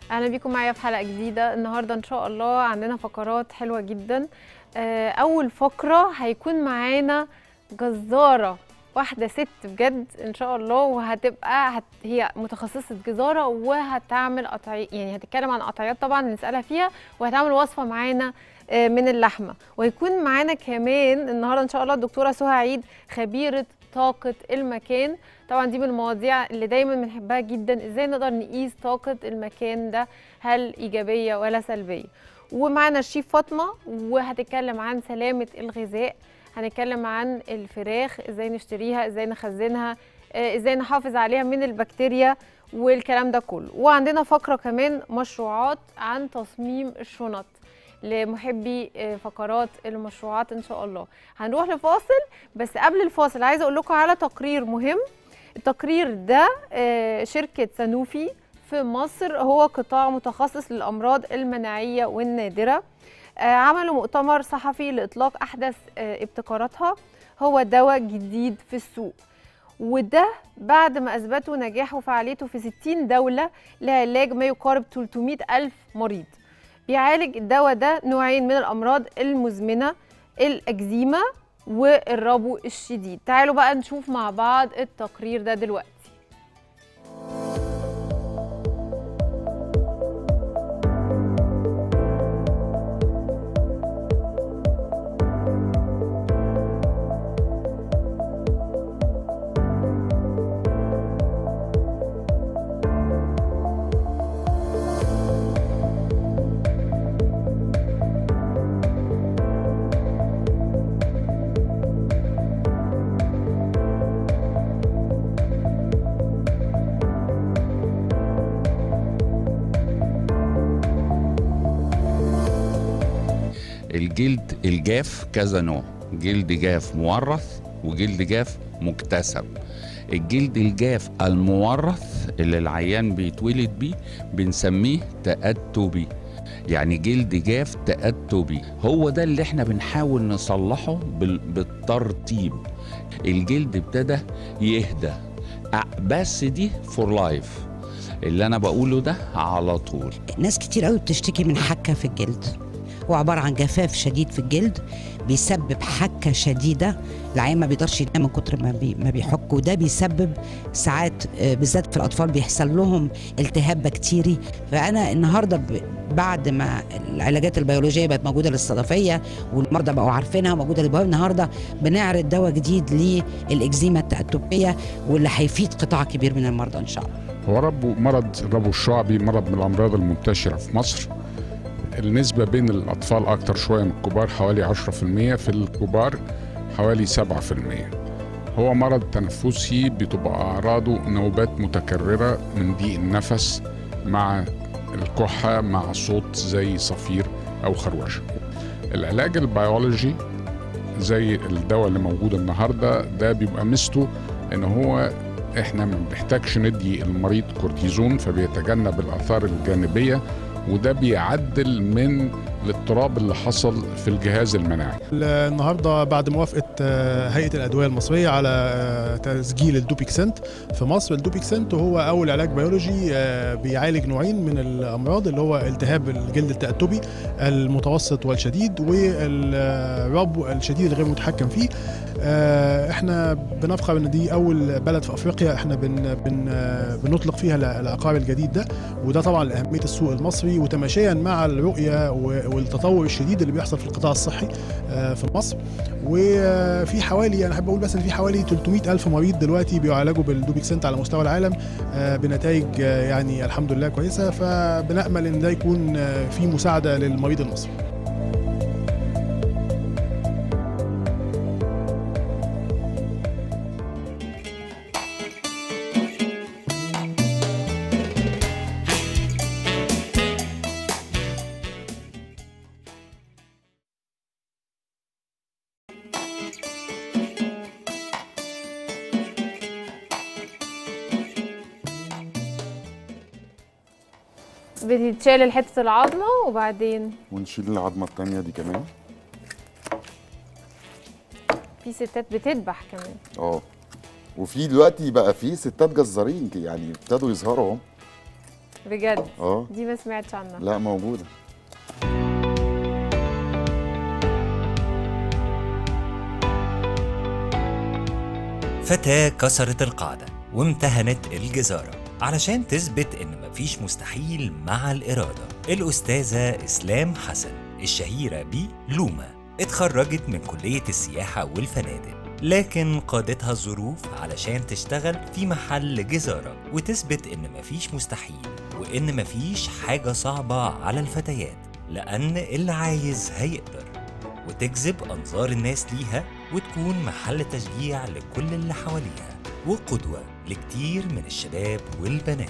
اهلا بيكم معايا في حلقه جديده النهارده ان شاء الله عندنا فقرات حلوه جدا آه، اول فقره هيكون معانا جزاره واحده ست بجد ان شاء الله وهتبقى هت... هي متخصصه جزاره وهتعمل قطعي يعني هتتكلم عن قطعيات طبعا نسالها فيها وهتعمل وصفه معانا آه، من اللحمه وهيكون معانا كمان النهارده ان شاء الله الدكتوره سهى عيد خبيره طاقه المكان طبعا دي من المواضيع اللي دايما بنحبها جدا ازاي نقدر نقيس طاقه المكان ده هل ايجابيه ولا سلبيه ومعانا الشيف فاطمه وهتتكلم عن سلامه الغذاء هنتكلم عن الفراخ ازاي نشتريها ازاي نخزنها آه، ازاي نحافظ عليها من البكتيريا والكلام ده كله وعندنا فقره كمان مشروعات عن تصميم الشنط لمحبي آه، فقرات المشروعات ان شاء الله هنروح لفاصل بس قبل الفاصل عايزه اقول لكم على تقرير مهم التقرير ده آه، شركه سانوفي في مصر هو قطاع متخصص للامراض المناعيه والنادره آه، عملوا مؤتمر صحفي لاطلاق احدث آه، ابتكاراتها هو دواء جديد في السوق وده بعد ما اثبتوا نجاحه وفعاليته في 60 دوله لعلاج ما يقارب 300 الف مريض بيعالج الدواء ده نوعين من الامراض المزمنه الاكزيما والربو الشديد تعالوا بقى نشوف مع بعض التقرير ده دلوقتي الجلد الجاف كذا نوع جلد جاف مورث وجلد جاف مكتسب الجلد الجاف المورث اللي العيان بيتولد بيه بنسميه تأتبي يعني جلد جاف تأتبي هو ده اللي احنا بنحاول نصلحه بال- بالترتيب الجلد ابتدى يهدى أ- بس دي فور لايف اللي انا بقوله ده على طول ناس كتير قوي بتشتكي من حكه في الجلد هو عباره عن جفاف شديد في الجلد بيسبب حكه شديده العيان ما بيقدرش ينام من كتر ما, بي ما بيحك وده بيسبب ساعات آه، بالذات في الاطفال بيحصل لهم التهاب بكتيري فانا النهارده ب- بعد ما العلاجات البيولوجيه بقت موجوده للصدفيه والمرضى بقوا عارفينها موجوده للبواب النهارده بنعرض دواء جديد للاكزيما التأتبيه واللي هيفيد قطاع كبير من المرضى ان شاء الله هو ربو مرض الربو الشعبي مرض من الأمراض المنتشرة في مصر النسبة بين الأطفال أكتر شوية من الكبار حوالي 10% في الكبار حوالي 7% هو مرض تنفسي بتبقى أعراضه نوبات متكررة من ضيق النفس مع الكحة مع صوت زي صفير أو خروشة العلاج البيولوجي زي الدواء اللي موجود النهارده ده بيبقى ميزته ان هو احنا ما بنحتاجش ندي المريض كورتيزون فبيتجنب الاثار الجانبيه وده بيعدل من الاضطراب اللي حصل في الجهاز المناعي النهارده بعد موافقه آه، هيئه الادويه المصريه على آه، تسجيل الدوبيكسنت في مصر الدوبيكسنت هو اول علاج بيولوجي آه، بيعالج نوعين من الامراض اللي هو التهاب الجلد التأتبي المتوسط والشديد والربو الشديد الغير متحكم فيه آه، احنا بنفخر ان دي اول بلد في افريقيا احنا بن بن آه، بنطلق فيها العقار الجديد ده وده طبعا لاهميه السوق المصري وتماشيا مع الرؤيه و- والتطور الشديد اللي بيحصل في القطاع الصحي آه، في مصر وفي حوالي انا احب اقول بس ان في حوالي 300 الف مريض دلوقتي بيعالجوا بالدوبيكسنت على مستوى العالم آه، بنتائج آه، يعني الحمد لله كويسه فبنامل ان ده يكون آه، في مساعده للمريض المصري بتتشال حته العظمه وبعدين ونشيل العظمه التانية دي كمان في ستات بتذبح كمان اه وفي دلوقتي بقى في ستات جزارين يعني ابتدوا يظهروا اهو بجد اه دي ما سمعتش عنها لا موجوده فتاة كسرت القاعدة وامتهنت الجزارة علشان تثبت إن مفيش مستحيل مع الإرادة الأستاذة إسلام حسن الشهيرة بلوما اتخرجت من كلية السياحة والفنادق لكن قادتها الظروف علشان تشتغل في محل جزارة وتثبت إن مفيش مستحيل وإن مفيش حاجة صعبة على الفتيات لأن اللي عايز هيقدر وتجذب أنظار الناس ليها وتكون محل تشجيع لكل اللي حواليها وقدوة لكتير من الشباب والبنات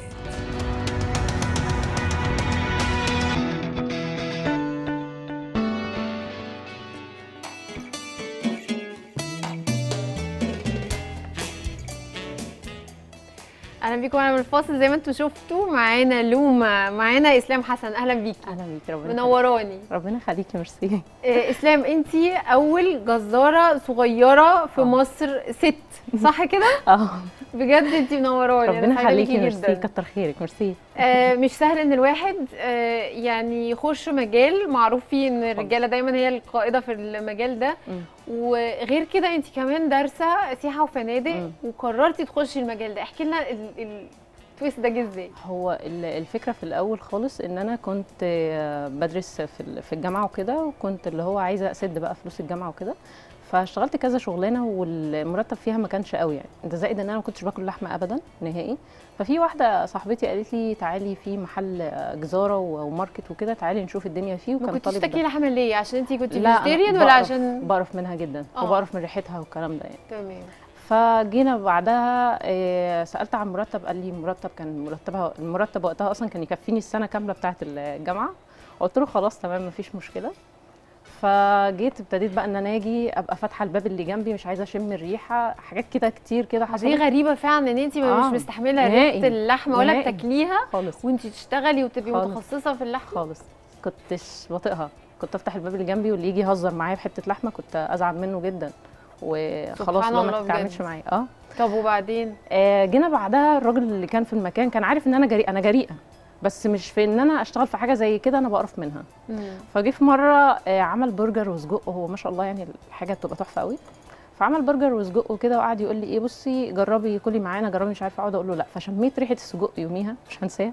اهلا بيكم انا من الفاصل زي ما انتم شفتوا معانا لوما معانا اسلام حسن اهلا بيكي اهلا بيك ربنا منوراني يخليك. ربنا يخليكي ميرسي آه، اسلام انت اول جزاره صغيره في آه. مصر ست صح كده اه بجد انت منوراني أنا ربنا سعيدة يخليكي بيكي ميرسي جدا كتر خيرك ميرسي آه، مش سهل ان الواحد آه، يعني يخش مجال معروف فيه ان الرجاله دايما هي القائده في المجال ده مم. وغير كده انت كمان دارسه سياحه وفنادق مم. وقررتي تخشي المجال ده احكي لنا ال- ال- التويست ده جه ازاي هو ال- الفكره في الاول خالص ان انا كنت آه، بدرس في ال- في الجامعه وكده وكنت اللي هو عايزه اسد بقى فلوس الجامعه وكده فاشتغلت كذا شغلانه والمرتب فيها ما كانش قوي يعني ده زائد ان انا ما كنتش باكل لحمه ابدا نهائي ففي واحده صاحبتي قالت لي تعالي في محل آه، جزاره و- وماركت وكده تعالي نشوف الدنيا فيه ما وكان كنتيش طالب ده. تاكلي لحمه ليه عشان انت كنت لا، أنا فيجيتيريان ولا بقرف- عشان بقرف منها جدا آه. وبقرف من ريحتها والكلام ده يعني تمام فجينا بعدها آه، سالت عن مرتب قال لي مرتب كان مرتبها المرتب وقتها اصلا كان يكفيني السنه كامله بتاعه الجامعه قلت له خلاص تمام مفيش مشكله فجيت ابتديت بقى ان انا اجي ابقى فاتحه الباب اللي جنبي مش عايزه اشم الريحه حاجات كده كتير كده دي حصلت غريبه فعلا ان انت آه، مش مستحمله نهائي. ريحه اللحمه ولا نهائي. بتاكليها خالص وانت تشتغلي وتبقي خالص. متخصصه في اللحمه خالص كنتش بطيقها كنت افتح الباب اللي جنبي واللي يجي يهزر معايا بحته لحمه كنت ازعل منه جدا وخلاص سبحان لو الله ما تتعاملش بجد. معايا اه طب وبعدين آه، جينا بعدها الراجل اللي كان في المكان كان عارف ان انا جريئه انا جريئه بس مش في ان انا اشتغل في حاجه زي كده انا بقرف منها مم. فجه في مره آه، عمل برجر وسجق هو ما شاء الله يعني الحاجه بتبقى تحفه قوي فعمل برجر وسجق وكده وقعد يقول لي ايه بصي جربي كلي معانا جربي مش عارفه اقعد اقول له لا فشميت ريحه السجق يوميها مش هنساها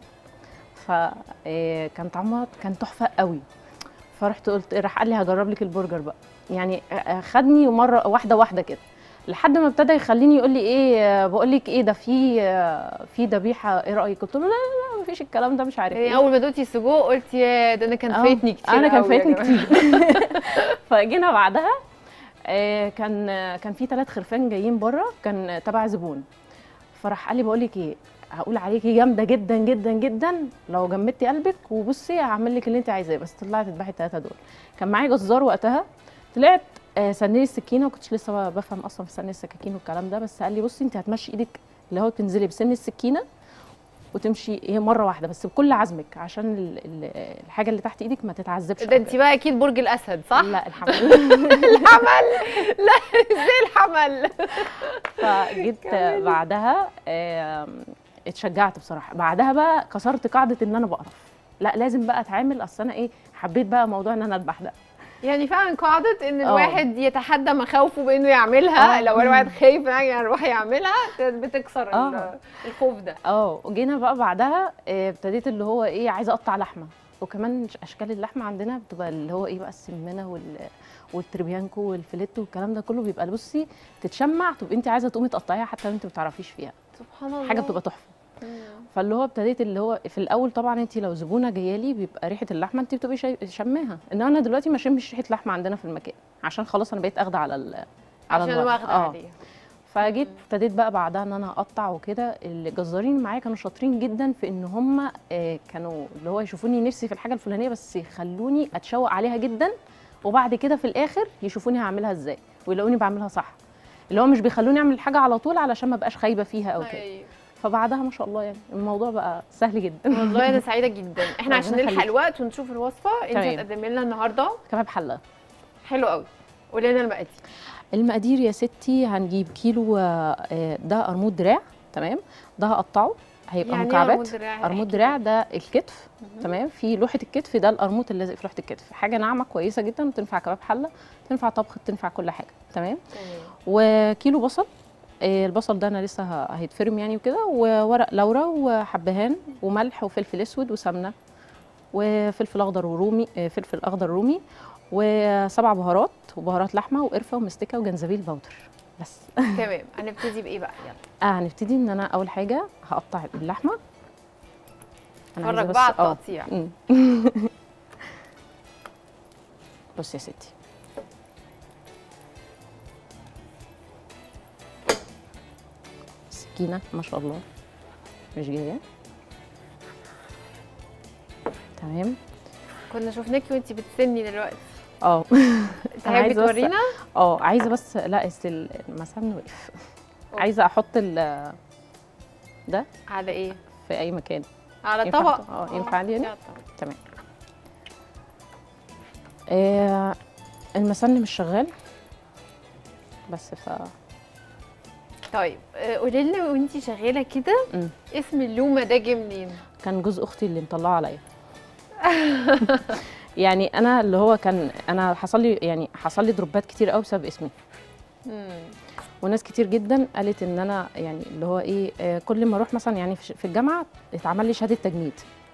فكان طعمها كان تحفه قوي فرحت قلت راح قال لي هجرب لك البرجر بقى يعني آه، خدني مره واحده واحده كده لحد ما ابتدى يخليني يقول لي ايه بقول لك ايه ده في آه، في ذبيحه ايه رايك قلت له لا لا لا مفيش الكلام ده مش عارف يعني ايه اول ما دوقتي السجق قلتي يا ده انا كان آه، فايتني كتير انا كان قوي يا فايتني جماعة. كتير فجينا بعدها آه، كان كان في ثلاث خرفان جايين بره كان تبع زبون فراح قال لي بقول لك ايه هقول عليكي جامده جدا جدا جدا لو جمدتي قلبك وبصي هعمل لك اللي انت عايزاه بس طلعت تذبحي الثلاثه دول كان معايا جزار وقتها طلعت آه، سنني السكينه وكنتش لسه بفهم اصلا في سن السكاكين والكلام ده بس قال لي بصي انت هتمشي ايدك اللي هو تنزلي بسن السكينه وتمشي هي مره واحده بس بكل عزمك عشان ال- ال- الحاجه اللي تحت ايدك ما تتعذبش ده انت بقى اكيد برج الاسد صح لا الحمد لله الحمل لا ازاي الحمل فجيت بعدها آم، اتشجعت بصراحه بعدها بقى كسرت قاعده ان انا بقرف لا لازم بقى اتعامل اصل انا ايه حبيت بقى موضوع ان انا اذبح ده يعني فعلا قاعدة ان آه. الواحد يتحدى مخاوفه بانه يعملها آه. لو الواحد خايف يعني يروح يعملها بتكسر ال- آه. الخوف ده اه وجينا بقى بعدها آه، ابتديت اللي هو ايه عايزه اقطع لحمه وكمان اشكال اللحمه عندنا بتبقى اللي هو ايه بقى السمنه وال والتربيانكو والفليتو والكلام ده كله بيبقى بصي تتشمع تبقي انت عايزه تقومي تقطعيها حتى لو انت ما بتعرفيش فيها سبحان الله حاجه بتبقى تحفه مم. فاللي هو ابتديت اللي هو في الاول طبعا انت لو زبونه جايه لي بيبقى ريحه اللحمه انت بتبقي شاي- شماها انما انا دلوقتي ما اشمش ريحه لحمه عندنا في المكان عشان خلاص انا بقيت اخده على ال على عشان الوضع. واخدة اه عليه فجيت ابتديت بقى بعدها ان انا اقطع وكده الجزارين معايا كانوا شاطرين جدا في ان هم آه، كانوا اللي هو يشوفوني نفسي في الحاجه الفلانيه بس يخلوني اتشوق عليها جدا وبعد كده في الاخر يشوفوني هعملها ازاي ويلاقوني بعملها صح اللي هو مش بيخلوني اعمل الحاجه على طول علشان ما بقاش خايبه فيها او كده أيوة. فبعدها ما شاء الله يعني الموضوع بقى سهل جدا والله انا سعيده جدا احنا عشان ربنا نلحق يخليك. الوقت ونشوف الوصفه انت تمام. هتقدمي لنا النهارده كباب حله حلو قوي قولي لنا المقادير المقادير يا ستي هنجيب كيلو آه، ده قرموط دراع تمام ده هقطعه هيبقى يعني إيه مكعبات عمود دراع قرموط احكي دراع ده الكتف تمام في لوحه الكتف ده القرموط اللي لازق في لوحه الكتف حاجه ناعمه كويسه جدا تنفع كباب حله تنفع طبخ تنفع كل حاجه تمام تمام. وكيلو بصل آه، البصل ده انا لسه ه- هيتفرم يعني وكده وورق لورا وحبهان وملح وفلفل اسود وسمنه وفلفل اخضر ورومي آه، فلفل اخضر رومي وسبع بهارات وبهارات لحمه وقرفه ومستكه وجنزبيل بودر بس تمام هنبتدي بايه بقى يلا اه هنبتدي ان انا اول حاجه هقطع اللحمه أنا عايزة اتفرج بس- بقى على آه. التقطيع مم. بصي يا ستي سكينة ما شاء الله مش جاية تمام كنا شفناكي وانتي بتسني دلوقتي اه تحبي عايزة بس- تورينا اه عايزة بس لا أصل المسام وقف عايزة أحط ال ده على ايه في أي مكان على ينفع طبق أحط- اه ينفع عندي هنا يلا طبق. تمام آه المسن مش شغال بس ف طيب آه، قولي لنا وانتي شغاله كده مم. اسم اللومه ده جه منين كان جوز اختي اللي مطلعه عليا يعني انا اللي هو كان انا حصل لي يعني حصل لي دروبات كتير قوي بسبب اسمي مم. وناس كتير جدا قالت ان انا يعني اللي هو ايه آه، كل ما اروح مثلا يعني في ش- في الجامعه اتعمل لي شهاده تجنيد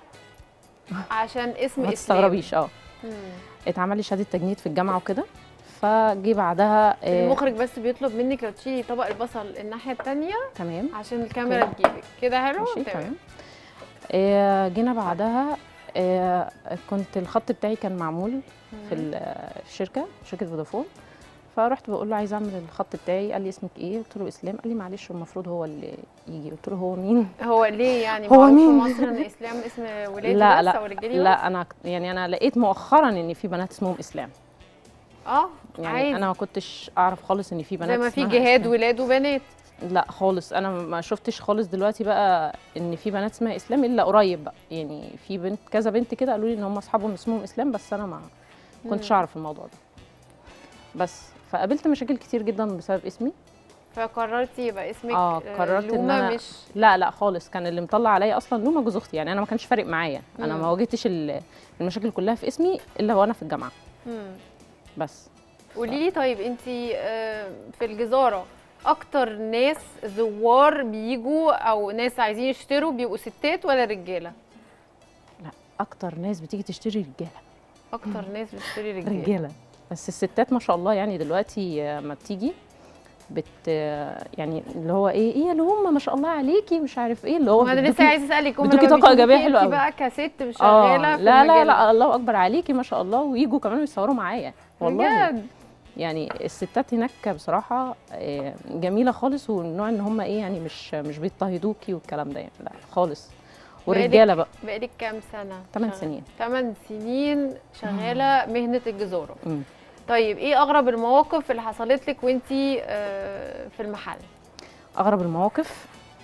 عشان اسم ما اسلام تستغربيش اه مم. اتعمل لي شهاده تجنيد في الجامعه وكده فجي بعدها آه، المخرج بس بيطلب منك لو تشيلي طبق البصل الناحيه التانية تمام عشان الكاميرا تجيبك كده حلو ماشي تمام آه، جينا بعدها آه، كنت الخط بتاعي كان معمول في ال- في الشركه شركه فودافون فرحت بقول له عايزه اعمل الخط بتاعي قال لي اسمك ايه قلت له اسلام قال لي معلش المفروض هو اللي يجي قلت له هو مين هو ليه يعني هو معروف مين؟ في مصر ان اسلام اسم ولادي لا بس لا او رجالي لا انا يعني انا لقيت مؤخرا ان في بنات اسمهم اسلام بس؟ اه يعني عادي. انا ما كنتش اعرف خالص ان في بنات زي ما في اسمها جهاد إسلام. ولاد وبنات لا خالص انا ما شفتش خالص دلوقتي بقى ان في بنات اسمها اسلام الا قريب بقى يعني في بنت كذا بنت كده قالوا لي ان هم اصحابهم اسمهم اسلام بس انا ما كنتش مم. اعرف الموضوع ده بس فقابلت مشاكل كتير جدا بسبب اسمي فقررتي يبقى اسمك آه، آه، قررت إن لومة أنا- مش لا لا خالص كان اللي مطلع عليا اصلا لومه جوز اختي يعني انا ما كانش فارق معايا انا مم. ما واجهتش ال- المشاكل كلها في اسمي الا وانا في الجامعه مم. بس قولي لي طيب انت في الجزاره اكتر ناس زوار بيجوا او ناس عايزين يشتروا بيبقوا ستات ولا رجاله لا اكتر ناس بتيجي تشتري رجاله اكتر ناس بتشتري رجاله رجاله بس الستات ما شاء الله يعني دلوقتي آه، ما بتيجي بت آه، يعني اللي هو ايه ايه اللي هم ما شاء الله عليكي مش عارف ايه اللي هو ما انا بيدوكي- لسه عايزه اسالك هم بيدوكي لما طاقة إيجابية بيشوفوكي حلوة انت أوي. بقى كست اه شغاله في لا لا المجال لا الله اكبر عليكي ما شاء الله ويجوا كمان يصوروا معايا والله بجد؟ يعني الستات هناك بصراحه آه، جميله خالص والنوع ان هم ايه يعني مش مش بيضطهدوكي والكلام ده يعني لا خالص والرجاله بقى بقالك كام سنه 8 شغالة؟ سنين 8 سنين شغاله مهنه الجزاره مم. طيب ايه اغرب المواقف اللي حصلت لك وانتي آه، في المحل اغرب المواقف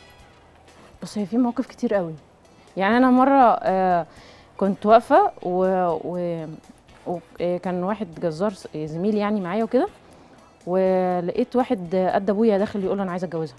بص هي في مواقف كتير قوي يعني انا مره آه كنت واقفه و, و وكان واحد جزار س- زميلي يعني معايا وكده ولقيت واحد قد ابويا داخل يقول له انا عايزه اتجوزها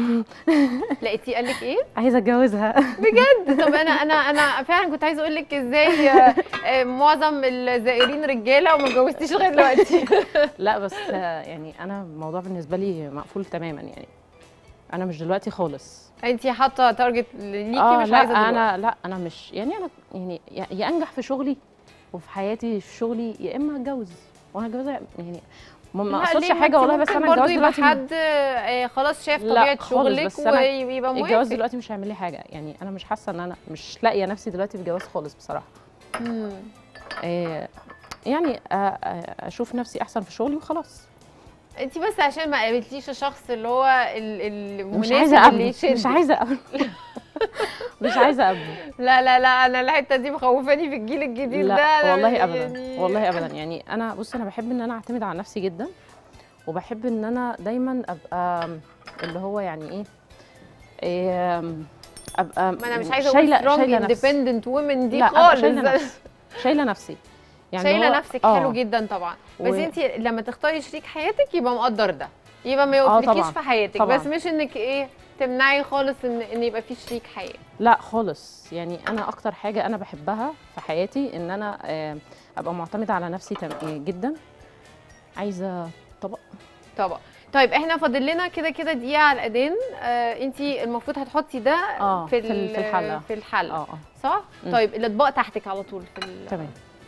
لقيتيه قال لك ايه عايزه اتجوزها بجد طب انا انا انا فعلا كنت عايزه اقول لك ازاي آه، آه، معظم الزائرين رجاله وما اتجوزتيش لغايه دلوقتي لا بس آه، يعني انا الموضوع بالنسبه لي مقفول تماما يعني انا مش دلوقتي خالص انت حاطه تارجت ليكي اه مش لا عايزه دلوقتي انا لا انا مش يعني انا يعني يا يا انجح في شغلي وفي حياتي في شغلي يا اما اتجوز وانا اتجوز يعني ما ما لا، اقصدش ليه؟ ما حاجه انت والله بس ممكن انا برضه الجواز يبقى دلوقتي حد آه، خلاص شاف لا طبيعه خالص، شغلك بس أنا ويبقى الجواز موافق دلوقتي مش هيعمل لي حاجه يعني انا مش حاسه ان انا مش لاقيه نفسي دلوقتي في جواز خالص بصراحه مم. آه يعني آه، آه، اشوف نفسي احسن في شغلي وخلاص انت بس عشان ما قابلتيش الشخص اللي هو ال- مش المناسب عايزه اللي اقابله يشدك مش عايزه اقابله مش عايزه اقابله لا لا لا انا الحته دي مخوفاني في الجيل الجديد ده لا أنا والله ابدا يعني- والله ابدا يعني انا بص انا بحب ان انا اعتمد على نفسي جدا وبحب ان انا دايما ابقى اللي هو يعني ايه, إيه ابقى ما انا مش عايزه اقول شايله سترونج شايله نفسي اندبندنت وومن دي لا أبقى شايله خالص نفسي شايله نفسي شايله هو- نفسك آه. حلو جدا طبعا بس و- انت لما تختاري شريك حياتك يبقى مقدر ده يبقى ما آه يوقفلكيش طبعاً، في حياتك طبعاً. بس مش انك ايه تمنعي خالص ان ان يبقى في شريك حياه لا خالص يعني انا اكتر حاجه انا بحبها في حياتي ان انا آه، ابقى معتمده على نفسي تم- جدا عايزه طبق طبعا طيب احنا فاضل لنا كده كده دقيقه على الاذان آه انت المفروض هتحطي ده آه، في في ال- ال- في الحلة. في الحله اه اه صح مم. طيب الاطباق تحتك على طول في ال... تمام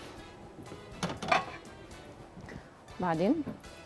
بعدين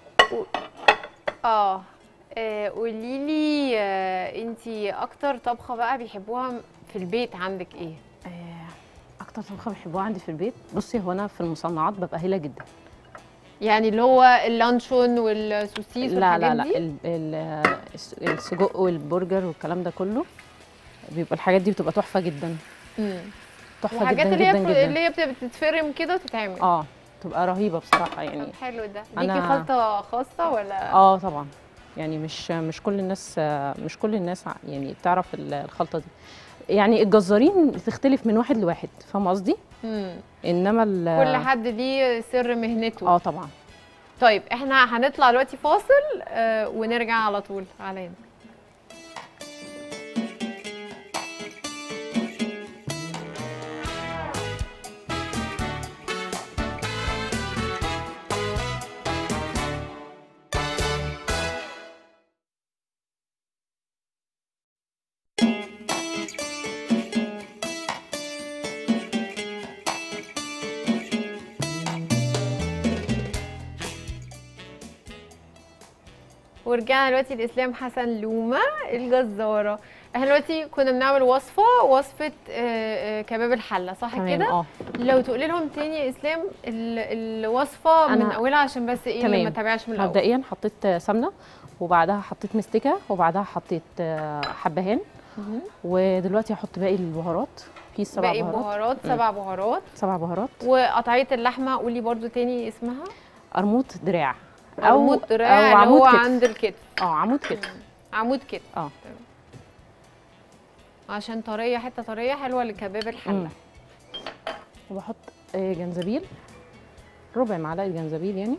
اه قولي لي آه انت اكتر طبخه بقى بيحبوها في البيت عندك ايه آه، اكتر طبخه بحبها عندي في البيت بصي هو انا في المصنعات ببقى هايله جدا يعني اللي هو اللانشون والسوسيس لا والحاجات لا لا دي ال- ال- الس- السجق والبرجر والكلام ده كله بيبقى الحاجات دي بتبقى تحفه جدا مم. تحفه الحاجات جدا اللي هي جدا بت- جدا اللي هي بت- بتتفرم كده وتتعمل اه تبقى رهيبه بصراحه يعني طب حلو ده ليكي أنا- خلطه خاصه ولا اه طبعا يعني مش مش كل الناس مش كل الناس ع- يعني بتعرف ال- الخلطه دي يعني الجزارين بتختلف من واحد لواحد فاهمه قصدي مم. انما ال- كل حد ليه سر مهنته اه طبعا طيب احنا هنطلع دلوقتي فاصل آه ونرجع على طول علينا ورجعنا دلوقتي لاسلام حسن لومه الجزاره احنا دلوقتي كنا بنعمل وصفه وصفه آه، آه، كباب الحله صح تمام كده اه لو تقولي لهم تاني يا اسلام ال- الوصفه من أنا- اولها عشان بس ايه اللي تمام. ما تابعش من الاول مبدئيا حطيت سمنه وبعدها حطيت مستكه وبعدها حطيت آه، حبهان مهم. ودلوقتي هحط باقي البهارات في سبع باقي بهارات بهارات مم. سبع بهارات سبع بهارات وقطعيه اللحمه قولي برضو تاني اسمها قرموط دراع عمود دراع أو اللي عمود هو كتف. عند الكتف اه عمود كتف عمود كتف اه تمام. عشان طريه حته طريه حلوه لكباب الحله مم. وبحط آه، جنزبيل ربع معلقه جنزبيل يعني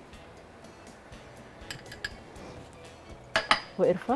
وقرفه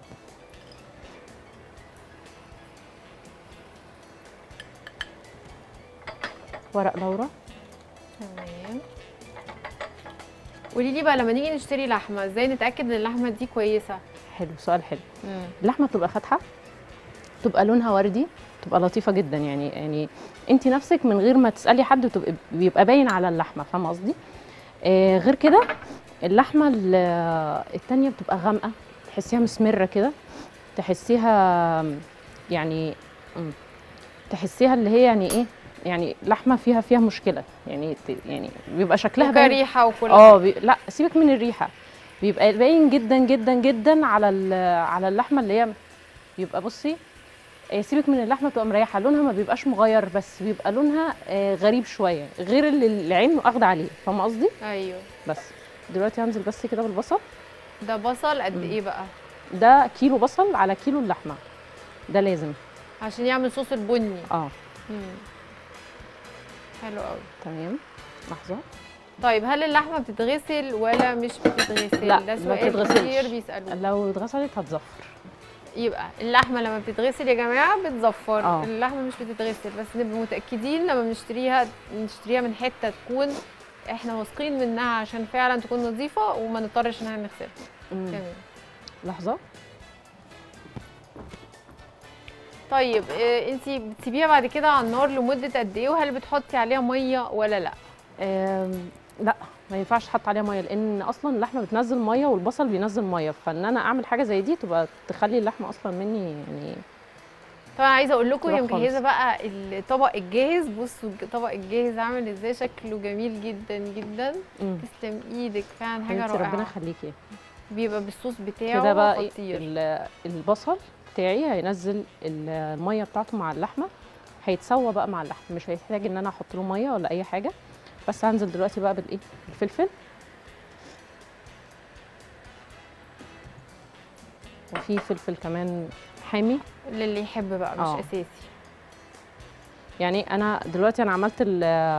ورق لورا تمام قولي لي بقى لما نيجي نشتري لحمه ازاي نتاكد ان اللحمه دي كويسه حلو سؤال حلو مم. اللحمه بتبقى فاتحه بتبقى لونها وردي بتبقى لطيفه جدا يعني يعني انت نفسك من غير ما تسالي حد بتبقى بيبقى باين على اللحمه فاهمه قصدي آه غير كده اللحمه ال- التانية بتبقى غامقه تحسيها مسمره كده تحسيها يعني مم، تحسيها اللي هي يعني ايه يعني لحمه فيها فيها مشكله يعني ت- يعني بيبقى شكلها باين وكريحه وكل اه بي... لا سيبك من الريحه بيبقى باين جدا جدا جدا على ال- على اللحمه اللي هي بيبقى بصي آه، سيبك من اللحمه بتبقى مريحه لونها ما بيبقاش مغير بس بيبقى لونها آه، غريب شويه غير اللي العين واخده عليه فاهمه قصدي ايوه بس دلوقتي هنزل بس كده بالبصل ده بصل قد مم. ايه بقى ده كيلو بصل على كيلو اللحمه ده لازم عشان يعمل صوص البني اه مم. حلو قوي تمام لحظه طيب هل اللحمه بتتغسل ولا مش بتتغسل لا، ده ما سؤال بتتغسلش. كتير بيسالوه لو اتغسلت هتزفر يبقى اللحمه لما بتتغسل يا جماعه بتزفر آه. اللحمه مش بتتغسل بس نبقى متاكدين لما بنشتريها نشتريها من حته تكون احنا واثقين منها عشان فعلا تكون نظيفه وما نضطرش ان احنا نغسلها مم. تمام لحظه طيب انت بتسيبيها بعد كده على النار لمده قد ايه وهل بتحطي عليها ميه ولا لا آم، لا ما ينفعش تحط عليها ميه لان اصلا اللحمه بتنزل ميه والبصل بينزل ميه فان انا اعمل حاجه زي دي تبقى تخلي اللحمه اصلا مني يعني طبعا عايزه اقول لكم هي لا خالص. مجهزه بقى الطبق الجاهز بصوا الطبق الجاهز عامل ازاي شكله جميل جدا جدا مم. تسلم ايدك فعلا حاجه حبيبتي ربنا رائعه يخليكي بيبقى بالصوص بتاعه كده بقى إيه، خطير ال- البصل بتاعي هينزل ال- الميه بتاعته مع اللحمه هيتسوى بقى مع اللحمه مش هيحتاج ان انا احط له ميه ولا اي حاجه بس هنزل دلوقتي بقى بالايه بالفلفل وفي فلفل كمان حامي للي يحب بقى مش آه. اساسي يعني انا دلوقتي انا عملت ال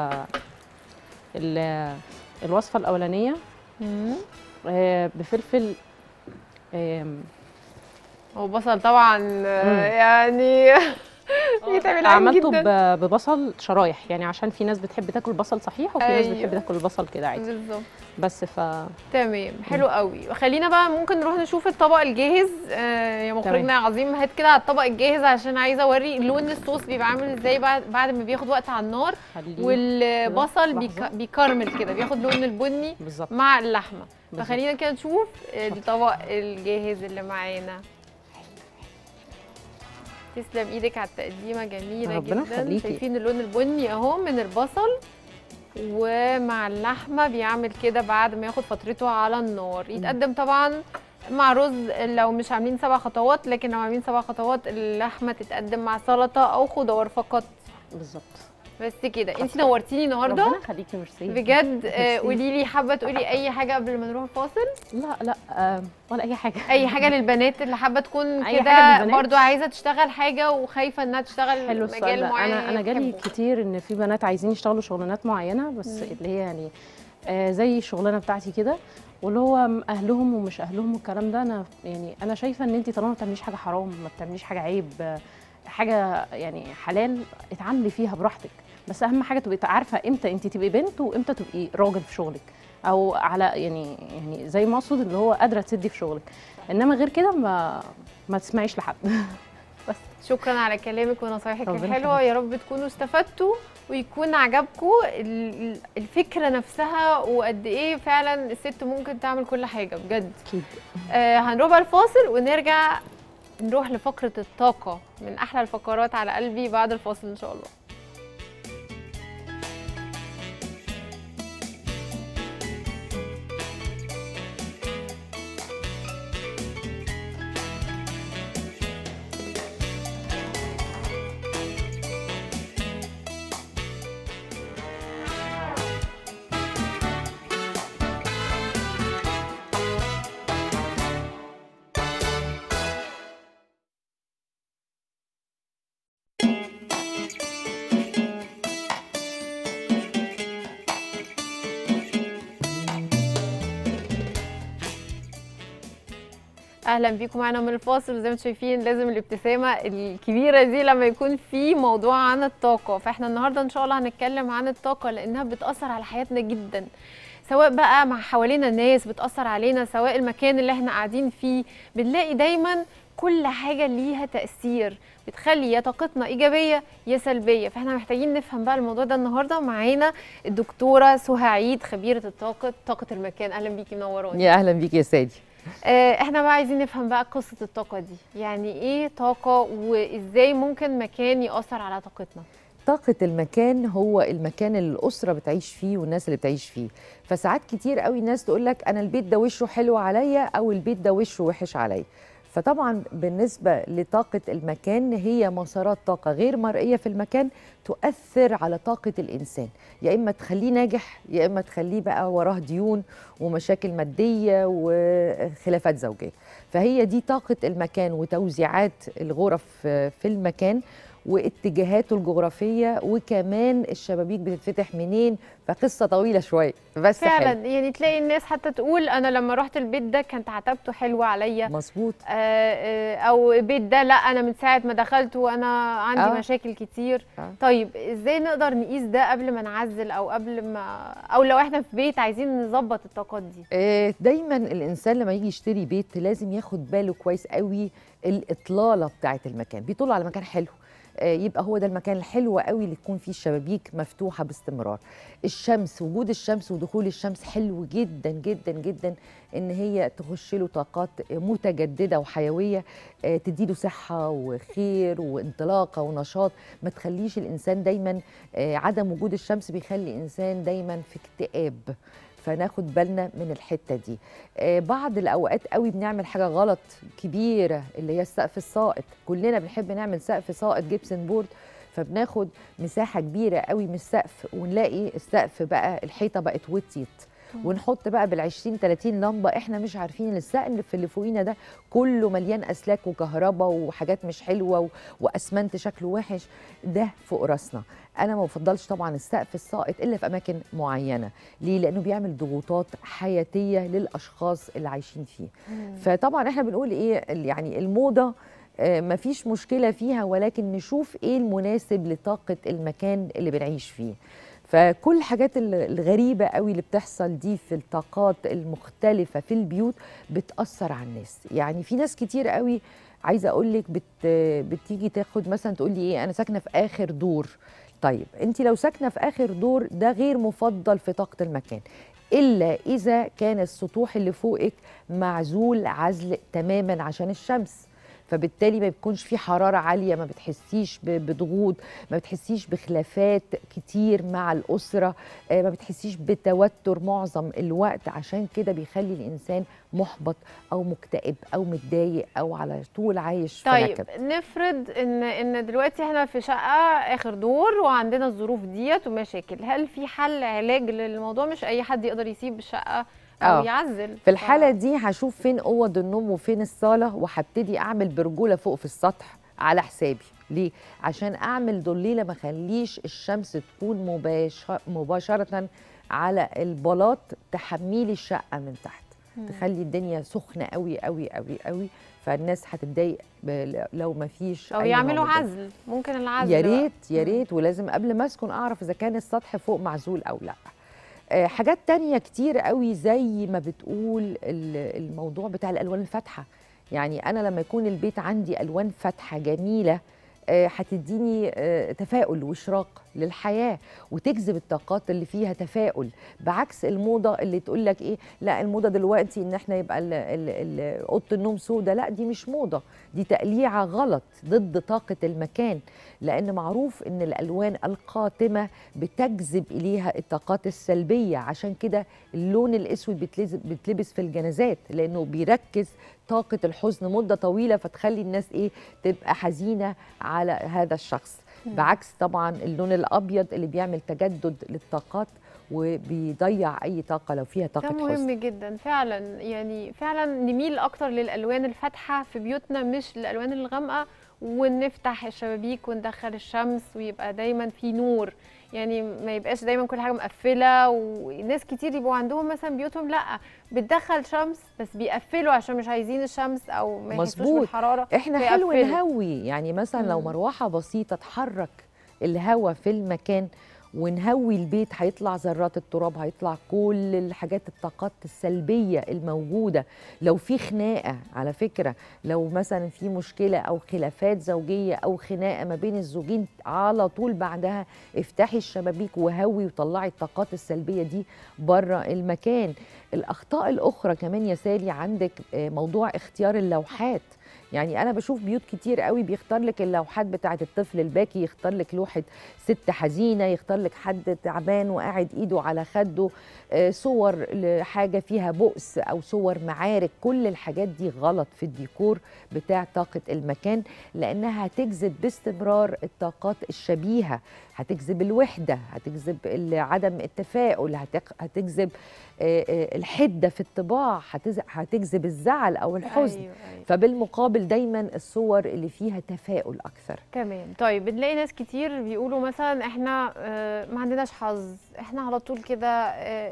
ال الوصفه الاولانيه آه، بفلفل آم، هو بصل طبعا آه، يعني بيتعمل عادي عملته جدا ب- ببصل شرايح يعني عشان في ناس بتحب تاكل بصل صحيح وفي ناس أيوة. بتحب تاكل البصل كده عادي بالظبط بس ف تمام حلو قوي خلينا بقى ممكن نروح نشوف الطبق الجاهز آه يا مخرجنا يا عظيم هات كده على الطبق الجاهز عشان عايزه اوري لون الصوص بيبقى عامل ازاي بعد بعد ما بياخد وقت على النار خليه والبصل كده، بيك... لحظة. بيكرمل كده بياخد لون البني بالظبط مع اللحمه بالظبط. فخلينا كده نشوف الطبق الجاهز اللي معانا تسلم ايدك على التقديمه جميله ربنا جدا يخليكي. شايفين اللون البني اهو من البصل ومع اللحمه بيعمل كده بعد ما ياخد فترته على النار يتقدم طبعا مع رز لو مش عاملين سبع خطوات لكن لو عاملين سبع خطوات اللحمه تتقدم مع سلطه او خضار فقط بالظبط بس كده انت نورتيني النهارده ربنا يخليكي ميرسي بجد آه، ميرسي. قولي لي حابه تقولي اي حاجه قبل ما نروح الفاصل لا لا آه ولا اي حاجه اي حاجه للبنات اللي حابه تكون أي كده حاجة للبنات؟ برضو عايزه تشتغل حاجه وخايفه انها تشتغل حلو السؤال مجال ده معين انا انا جالي بتحبه. كتير ان في بنات عايزين يشتغلوا شغلانات معينه بس مم. اللي هي يعني آه زي الشغلانه بتاعتي كده واللي هو م- اهلهم ومش اهلهم والكلام ده انا يعني انا شايفه ان انت طالما ما بتعمليش حاجه حرام ما بتعمليش حاجه عيب آه، حاجه يعني حلال اتعاملي فيها براحتك بس اهم حاجه تبقي عارفه امتى انت تبقي بنت وامتى تبقي راجل في شغلك او على يعني يعني زي ما اقصد اللي هو قادره تسدي في شغلك انما غير كده ما ما تسمعيش لحد شكرا على كلامك ونصايحك ربنا الحلوه يخليك. يا رب تكونوا استفدتوا ويكون عجبكم ال- الفكره نفسها وقد ايه فعلا الست ممكن تعمل كل حاجه بجد اكيد آه هنروح بقى الفاصل ونرجع نروح لفقره الطاقه من احلى الفقرات على قلبي بعد الفاصل ان شاء الله اهلا بيكم معانا من الفاصل زي ما انتم شايفين لازم الابتسامه الكبيره دي لما يكون في موضوع عن الطاقه فاحنا النهارده ان شاء الله هنتكلم عن الطاقه لانها بتاثر على حياتنا جدا سواء بقى مع حوالينا الناس بتاثر علينا سواء المكان اللي احنا قاعدين فيه بنلاقي دايما كل حاجه ليها تاثير بتخلي يا طاقتنا ايجابيه يا سلبيه فاحنا محتاجين نفهم بقى الموضوع ده النهارده معانا الدكتوره سهى عيد خبيره الطاقه طاقه المكان اهلا بيكي منوراني يا اهلا بيك يا سادي آه، احنا بقى عايزين نفهم بقى قصة الطاقة دي يعني ايه طاقة وازاي ممكن مكان يأثر على طاقتنا طاقة المكان هو المكان اللي الأسرة بتعيش فيه والناس اللي بتعيش فيه فساعات كتير قوي ناس تقول لك أنا البيت ده وشه حلو عليا أو البيت ده وشه وحش عليا فطبعا بالنسبة لطاقة المكان هي مسارات طاقة غير مرئية في المكان تؤثر على طاقة الإنسان يا إما تخليه ناجح يا إما تخليه بقى وراه ديون ومشاكل مادية وخلافات زوجية فهي دي طاقة المكان وتوزيعات الغرف في المكان واتجاهاته الجغرافية وكمان الشبابيك بتتفتح منين فقصة طويلة شوية بس فعلا حلو. يعني تلاقي الناس حتى تقول انا لما رحت البيت ده كانت عتبته حلوة عليا مظبوط آه، آه، او البيت ده لا انا من ساعة ما دخلت وانا عندي آه. مشاكل كتير آه. طيب ازاي نقدر نقيس ده قبل ما نعزل او قبل ما او لو احنا في بيت عايزين نظبط الطاقات دي آه، دايما الانسان لما يجي يشتري بيت لازم ياخد باله كويس قوي الاطلاله بتاعه المكان بيطل على مكان حلو آه، يبقى هو ده المكان الحلو قوي اللي تكون فيه الشبابيك مفتوحه باستمرار الشمس وجود الشمس ودخول الشمس حلو جدا جدا جدا ان هي تخش له طاقات متجدده وحيويه آه، تديله صحه وخير وانطلاقه ونشاط ما تخليش الانسان دايما آه، عدم وجود الشمس بيخلي الانسان دايما في اكتئاب فناخد بالنا من الحته دي آه، بعض الاوقات قوي بنعمل حاجه غلط كبيره اللي هي السقف الساقط كلنا بنحب نعمل سقف ساقط جبسن بورد فبناخد مساحه كبيره قوي من السقف ونلاقي السقف بقى الحيطه بقت وطيت ونحط بقى بال 20 30 لمبه احنا مش عارفين إن السقف اللي فوقينا ده كله مليان اسلاك وكهرباء وحاجات مش حلوه و... واسمنت شكله وحش ده فوق راسنا انا ما بفضلش طبعا السقف الساقط الا في اماكن معينه ليه لانه بيعمل ضغوطات حياتيه للاشخاص اللي عايشين فيه فطبعا احنا بنقول ايه ال- يعني الموضه آه، مفيش مشكله فيها ولكن نشوف ايه المناسب لطاقه المكان اللي بنعيش فيه فكل الحاجات ال- الغريبة قوي اللي بتحصل دي في الطاقات المختلفة في البيوت بتأثر على الناس يعني في ناس كتير قوي عايزة أقول لك بت بتيجي تاخد مثلا تقول لي إيه أنا ساكنة في آخر دور طيب أنت لو ساكنة في آخر دور ده غير مفضل في طاقة المكان إلا إذا كان السطوح اللي فوقك معزول عزل تماما عشان الشمس فبالتالي ما بيكونش في حراره عاليه ما بتحسيش ب- بضغوط ما بتحسيش بخلافات كتير مع الاسره آه، ما بتحسيش بتوتر معظم الوقت عشان كده بيخلي الانسان محبط او مكتئب او متضايق او على طول عايش في طيب نكد نفرض ان ان دلوقتي احنا في شقه اخر دور وعندنا الظروف ديت ومشاكل هل في حل علاج للموضوع مش اي حد يقدر يسيب الشقه او آه. يعزل في الحاله دي هشوف فين اوض النوم وفين الصاله وهبتدي اعمل برجوله فوق في السطح على حسابي ليه عشان اعمل ضليله ما اخليش الشمس تكون مباشر مباشره على البلاط تحميلي الشقه من تحت تخلي الدنيا سخنه قوي قوي قوي قوي فالناس هتتضايق ب- لو ما فيش او أي نوع يعملوا من ده. عزل ممكن العزل يا بقى. ريت يا ريت ولازم قبل ما اسكن اعرف اذا كان السطح فوق معزول او لا آه، حاجات تانية كتير قوي زي ما بتقول ال- الموضوع بتاع الالوان الفاتحه يعني انا لما يكون البيت عندي الوان فاتحه جميله آه، هتديني آه، تفاؤل واشراق للحياه وتجذب الطاقات اللي فيها تفاؤل بعكس الموضه اللي تقول لك ايه لا الموضه دلوقتي ان احنا يبقى ال- ال- ال- اوضه النوم سودة لا دي مش موضه دي تقليعه غلط ضد طاقه المكان لان معروف ان الالوان القاتمه بتجذب اليها الطاقات السلبيه عشان كده اللون الاسود بيتلز- بيتلبس في الجنازات لانه بيركز طاقه الحزن مده طويله فتخلي الناس ايه تبقى حزينه على هذا الشخص بعكس طبعا اللون الابيض اللي بيعمل تجدد للطاقات وبيضيع اي طاقه لو فيها ده طاقه مهم حزن جدا فعلا يعني فعلا نميل اكتر للالوان الفاتحه في بيوتنا مش الالوان الغامقه ونفتح الشبابيك وندخل الشمس ويبقى دايما في نور يعني ما يبقاش دايما كل حاجه مقفله وناس كتير يبقوا عندهم مثلا بيوتهم لا بتدخل شمس بس بيقفلوا عشان مش عايزين الشمس او ما يحسوش مظبوط. بالحراره احنا حلو فيقفلوا. نهوي يعني مثلا لو مم. مروحه بسيطه تحرك الهواء في المكان ونهوي البيت هيطلع ذرات التراب هيطلع كل الحاجات الطاقات السلبيه الموجوده لو في خناقه على فكره لو مثلا في مشكله او خلافات زوجيه او خناقه ما بين الزوجين على طول بعدها افتحي الشبابيك وهوي وطلعي الطاقات السلبيه دي بره المكان الاخطاء الاخرى كمان يا سالي عندك آه، موضوع اختيار اللوحات يعني انا بشوف بيوت كتير قوي بيختار لك اللوحات بتاعه الطفل الباكي يختار لك لوحه ست حزينه يختار لك حد تعبان وقاعد ايده على خده آه، صور لحاجه فيها بؤس او صور معارك كل الحاجات دي غلط في الديكور بتاع طاقه المكان لانها هتجذب باستمرار الطاقات الشبيهه هتجذب الوحده هتجذب ال- عدم التفاؤل هتق- هتجذب آه، آه، الحده في الطباع هتز- هتجذب الزعل او الحزن أيوة أيوة. فبالمقابل دايما الصور اللي فيها تفاؤل اكثر تمام طيب بنلاقي ناس كتير بيقولوا مثلا احنا آه، ما عندناش حظ احنا على طول كده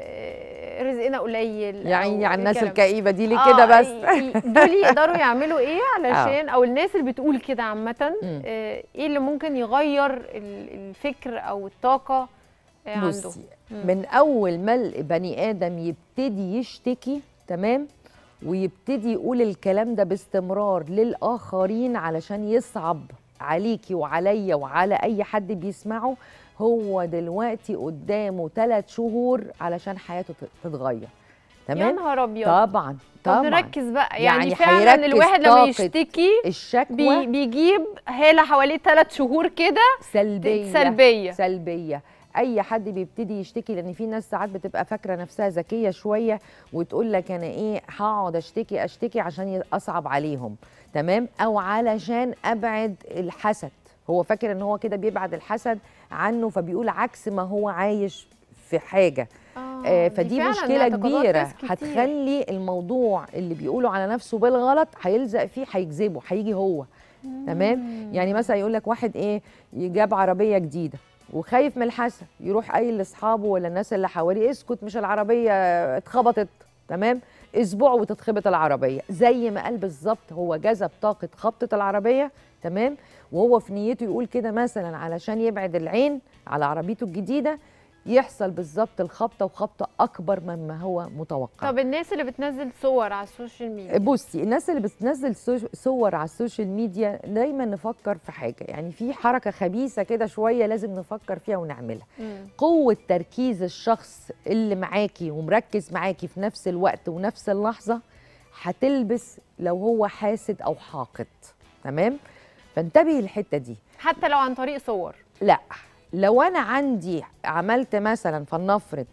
آه، رزقنا قليل يعني أو على الناس الكلام. الكئيبه دي ليه آه، كده بس ي- ي- دول يقدروا يعملوا ايه علشان او الناس اللي بتقول كده عامه مم. آه، ايه اللي ممكن يغير ال- الفكر او الطاقه آه، عنده بصي مم. من اول ما البني ادم يبتدي يشتكي تمام ويبتدي يقول الكلام ده باستمرار للاخرين علشان يصعب عليكي وعليا وعلى اي حد بيسمعه هو دلوقتي قدامه ثلاث شهور علشان حياته تت- تتغير يا تمام نهار ابيض طبعا طب طبعا نركز بقى يعني, يعني فعلا هيركز الواحد لما طاقة يشتكي الشكوى بي بيجيب هاله حواليه ثلاث شهور كده سلبيه سلبيه سلبيه اي حد بيبتدي يشتكي لان في ناس ساعات بتبقى فاكره نفسها ذكيه شويه وتقول لك انا ايه هقعد اشتكي اشتكي عشان اصعب عليهم تمام او علشان ابعد الحسد هو فاكر ان هو كده بيبعد الحسد عنه فبيقول عكس ما هو عايش في حاجه آه. آه، دي فدي فعلاً مشكله اعتقادات كبيره ناس كتير. هتخلي الموضوع اللي بيقولوا على نفسه بالغلط هيلزق فيه هيجذبه هيجي هو تمام يعني مثلا يقول لك واحد ايه جاب عربيه جديده وخايف من الحسد يروح قايل لاصحابه ولا الناس اللي حواليه اسكت مش العربيه اتخبطت تمام اسبوع وتتخبط العربيه زي ما قال بالظبط هو جذب طاقه خبطه العربيه تمام وهو في نيته يقول كده مثلا علشان يبعد العين على عربيته الجديده يحصل بالظبط الخبطه وخبطه اكبر مما هو متوقع طب الناس اللي بتنزل صور على السوشيال ميديا بصي الناس اللي بتنزل سو- صور على السوشيال ميديا دايما نفكر في حاجه يعني في حركه خبيثه كده شويه لازم نفكر فيها ونعملها مم. قوه تركيز الشخص اللي معاكي ومركز معاكي في نفس الوقت ونفس اللحظه هتلبس لو هو حاسد او حاقد تمام فانتبهي الحته دي حتى لو عن طريق صور لا لو انا عندي عملت مثلا فلنفرض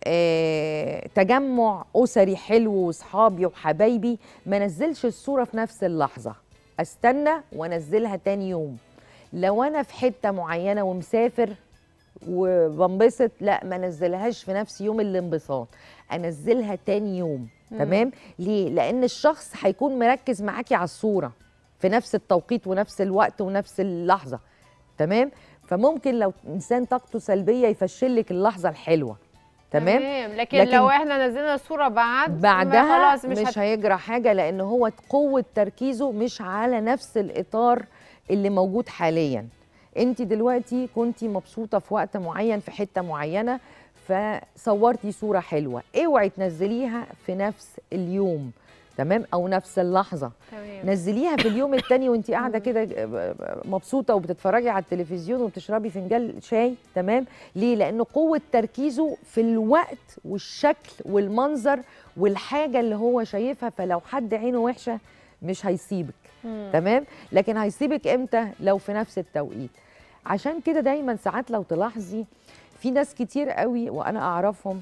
آه تجمع اسري حلو واصحابي وحبايبي ما نزلش الصوره في نفس اللحظه استنى وانزلها تاني يوم لو انا في حته معينه ومسافر وبنبسط لا ما انزلهاش في نفس يوم الانبساط انزلها تاني يوم مم. تمام ليه لان الشخص هيكون مركز معاكي على الصوره في نفس التوقيت ونفس الوقت ونفس اللحظه تمام فممكن لو انسان طاقته سلبيه يفشلك اللحظه الحلوه تمام لكن, لكن لكن لو احنا نزلنا الصوره بعد ما بعدها خلاص مش, مش, مش هت... هيجرى حاجه لان هو قوه تركيزه مش على نفس الاطار اللي موجود حاليا انت دلوقتي كنتي مبسوطه في وقت معين في حته معينه فصورتي صوره حلوه اوعي تنزليها في نفس اليوم تمام او نفس اللحظه تمام نزليها في اليوم التاني وانت قاعده كده مبسوطه وبتتفرجي على التلفزيون وبتشربي فنجان شاي تمام ليه لانه قوه تركيزه في الوقت والشكل والمنظر والحاجه اللي هو شايفها فلو حد عينه وحشه مش هيسيبك مم. تمام لكن هيسيبك امتى لو في نفس التوقيت عشان كده دايما ساعات لو تلاحظي في ناس كتير قوي وانا اعرفهم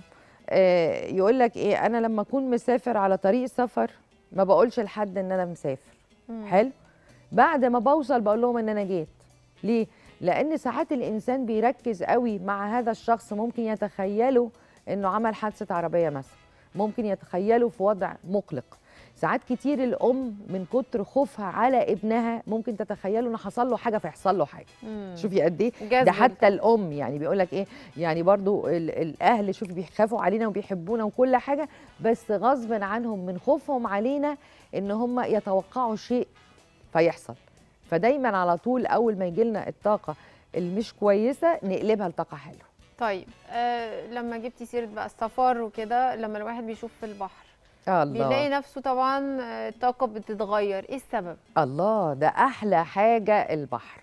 آه يقول لك ايه انا لما اكون مسافر على طريق سفر ما بقولش لحد ان انا مسافر مم. حلو بعد ما بوصل بقول لهم ان انا جيت ليه لان ساعات الانسان بيركز قوي مع هذا الشخص ممكن يتخيله انه عمل حادثه عربيه مثلا ممكن يتخيله في وضع مقلق ساعات كتير الام من كتر خوفها على ابنها ممكن تتخيله انه حصل له حاجه فيحصل له حاجه مم. شوفي قد ايه جذب ده حتى الام يعني بيقول لك ايه يعني برضو ال- الاهل شوفي بيخافوا علينا وبيحبونا وكل حاجه بس غصب عنهم من خوفهم علينا ان هم يتوقعوا شيء فيحصل فدايما على طول اول ما يجي لنا الطاقه المش كويسه نقلبها لطاقه حلوه طيب آه لما جبتي سيره بقى السفر وكده لما الواحد بيشوف في البحر الله بيلاقي نفسه طبعا آه، الطاقه بتتغير ايه السبب الله ده احلى حاجه البحر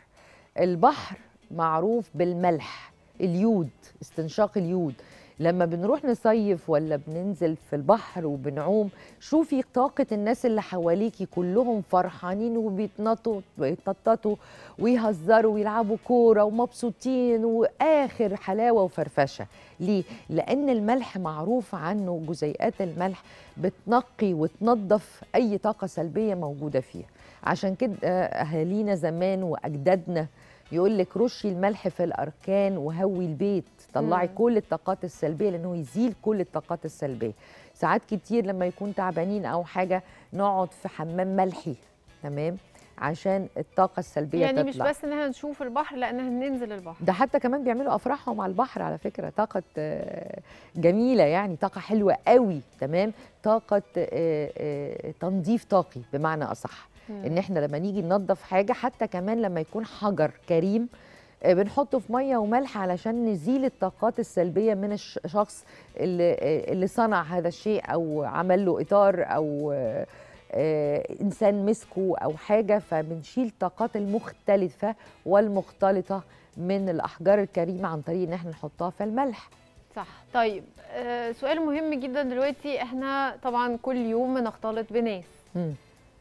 البحر معروف بالملح اليود استنشاق اليود لما بنروح نصيف ولا بننزل في البحر وبنعوم شوفي طاقة الناس اللي حواليكي كلهم فرحانين وبيتنطوا بيتنططوا ويهزروا ويلعبوا كورة ومبسوطين وآخر حلاوة وفرفشة ليه؟ لأن الملح معروف عنه جزيئات الملح بتنقي وتنظف أي طاقة سلبية موجودة فيها عشان كده أهالينا زمان وأجدادنا يقول لك رشي الملح في الاركان وهوي البيت طلعي مم. كل الطاقات السلبيه لانه يزيل كل الطاقات السلبيه ساعات كتير لما يكون تعبانين او حاجه نقعد في حمام ملحي تمام عشان الطاقه السلبيه يعني تطلع مش بس ان احنا نشوف البحر لا ان احنا ننزل البحر ده حتى كمان بيعملوا افراحهم على البحر على فكره طاقه آه، جميله يعني طاقه حلوه قوي تمام طاقه آه، آه، تنظيف طاقي بمعنى اصح ان احنا لما نيجي ننظف حاجه حتى كمان لما يكون حجر كريم آه، بنحطه في ميه وملح علشان نزيل الطاقات السلبيه من الش- الشخص اللي آه، اللي صنع هذا الشيء او عمل له اطار او آه، آه، انسان مسكه او حاجه فبنشيل الطاقات المختلفه والمختلطه من الاحجار الكريمه عن طريق ان احنا نحطها في الملح صح طيب آه سؤال مهم جدا دلوقتي احنا طبعا كل يوم بنختلط بناس مم.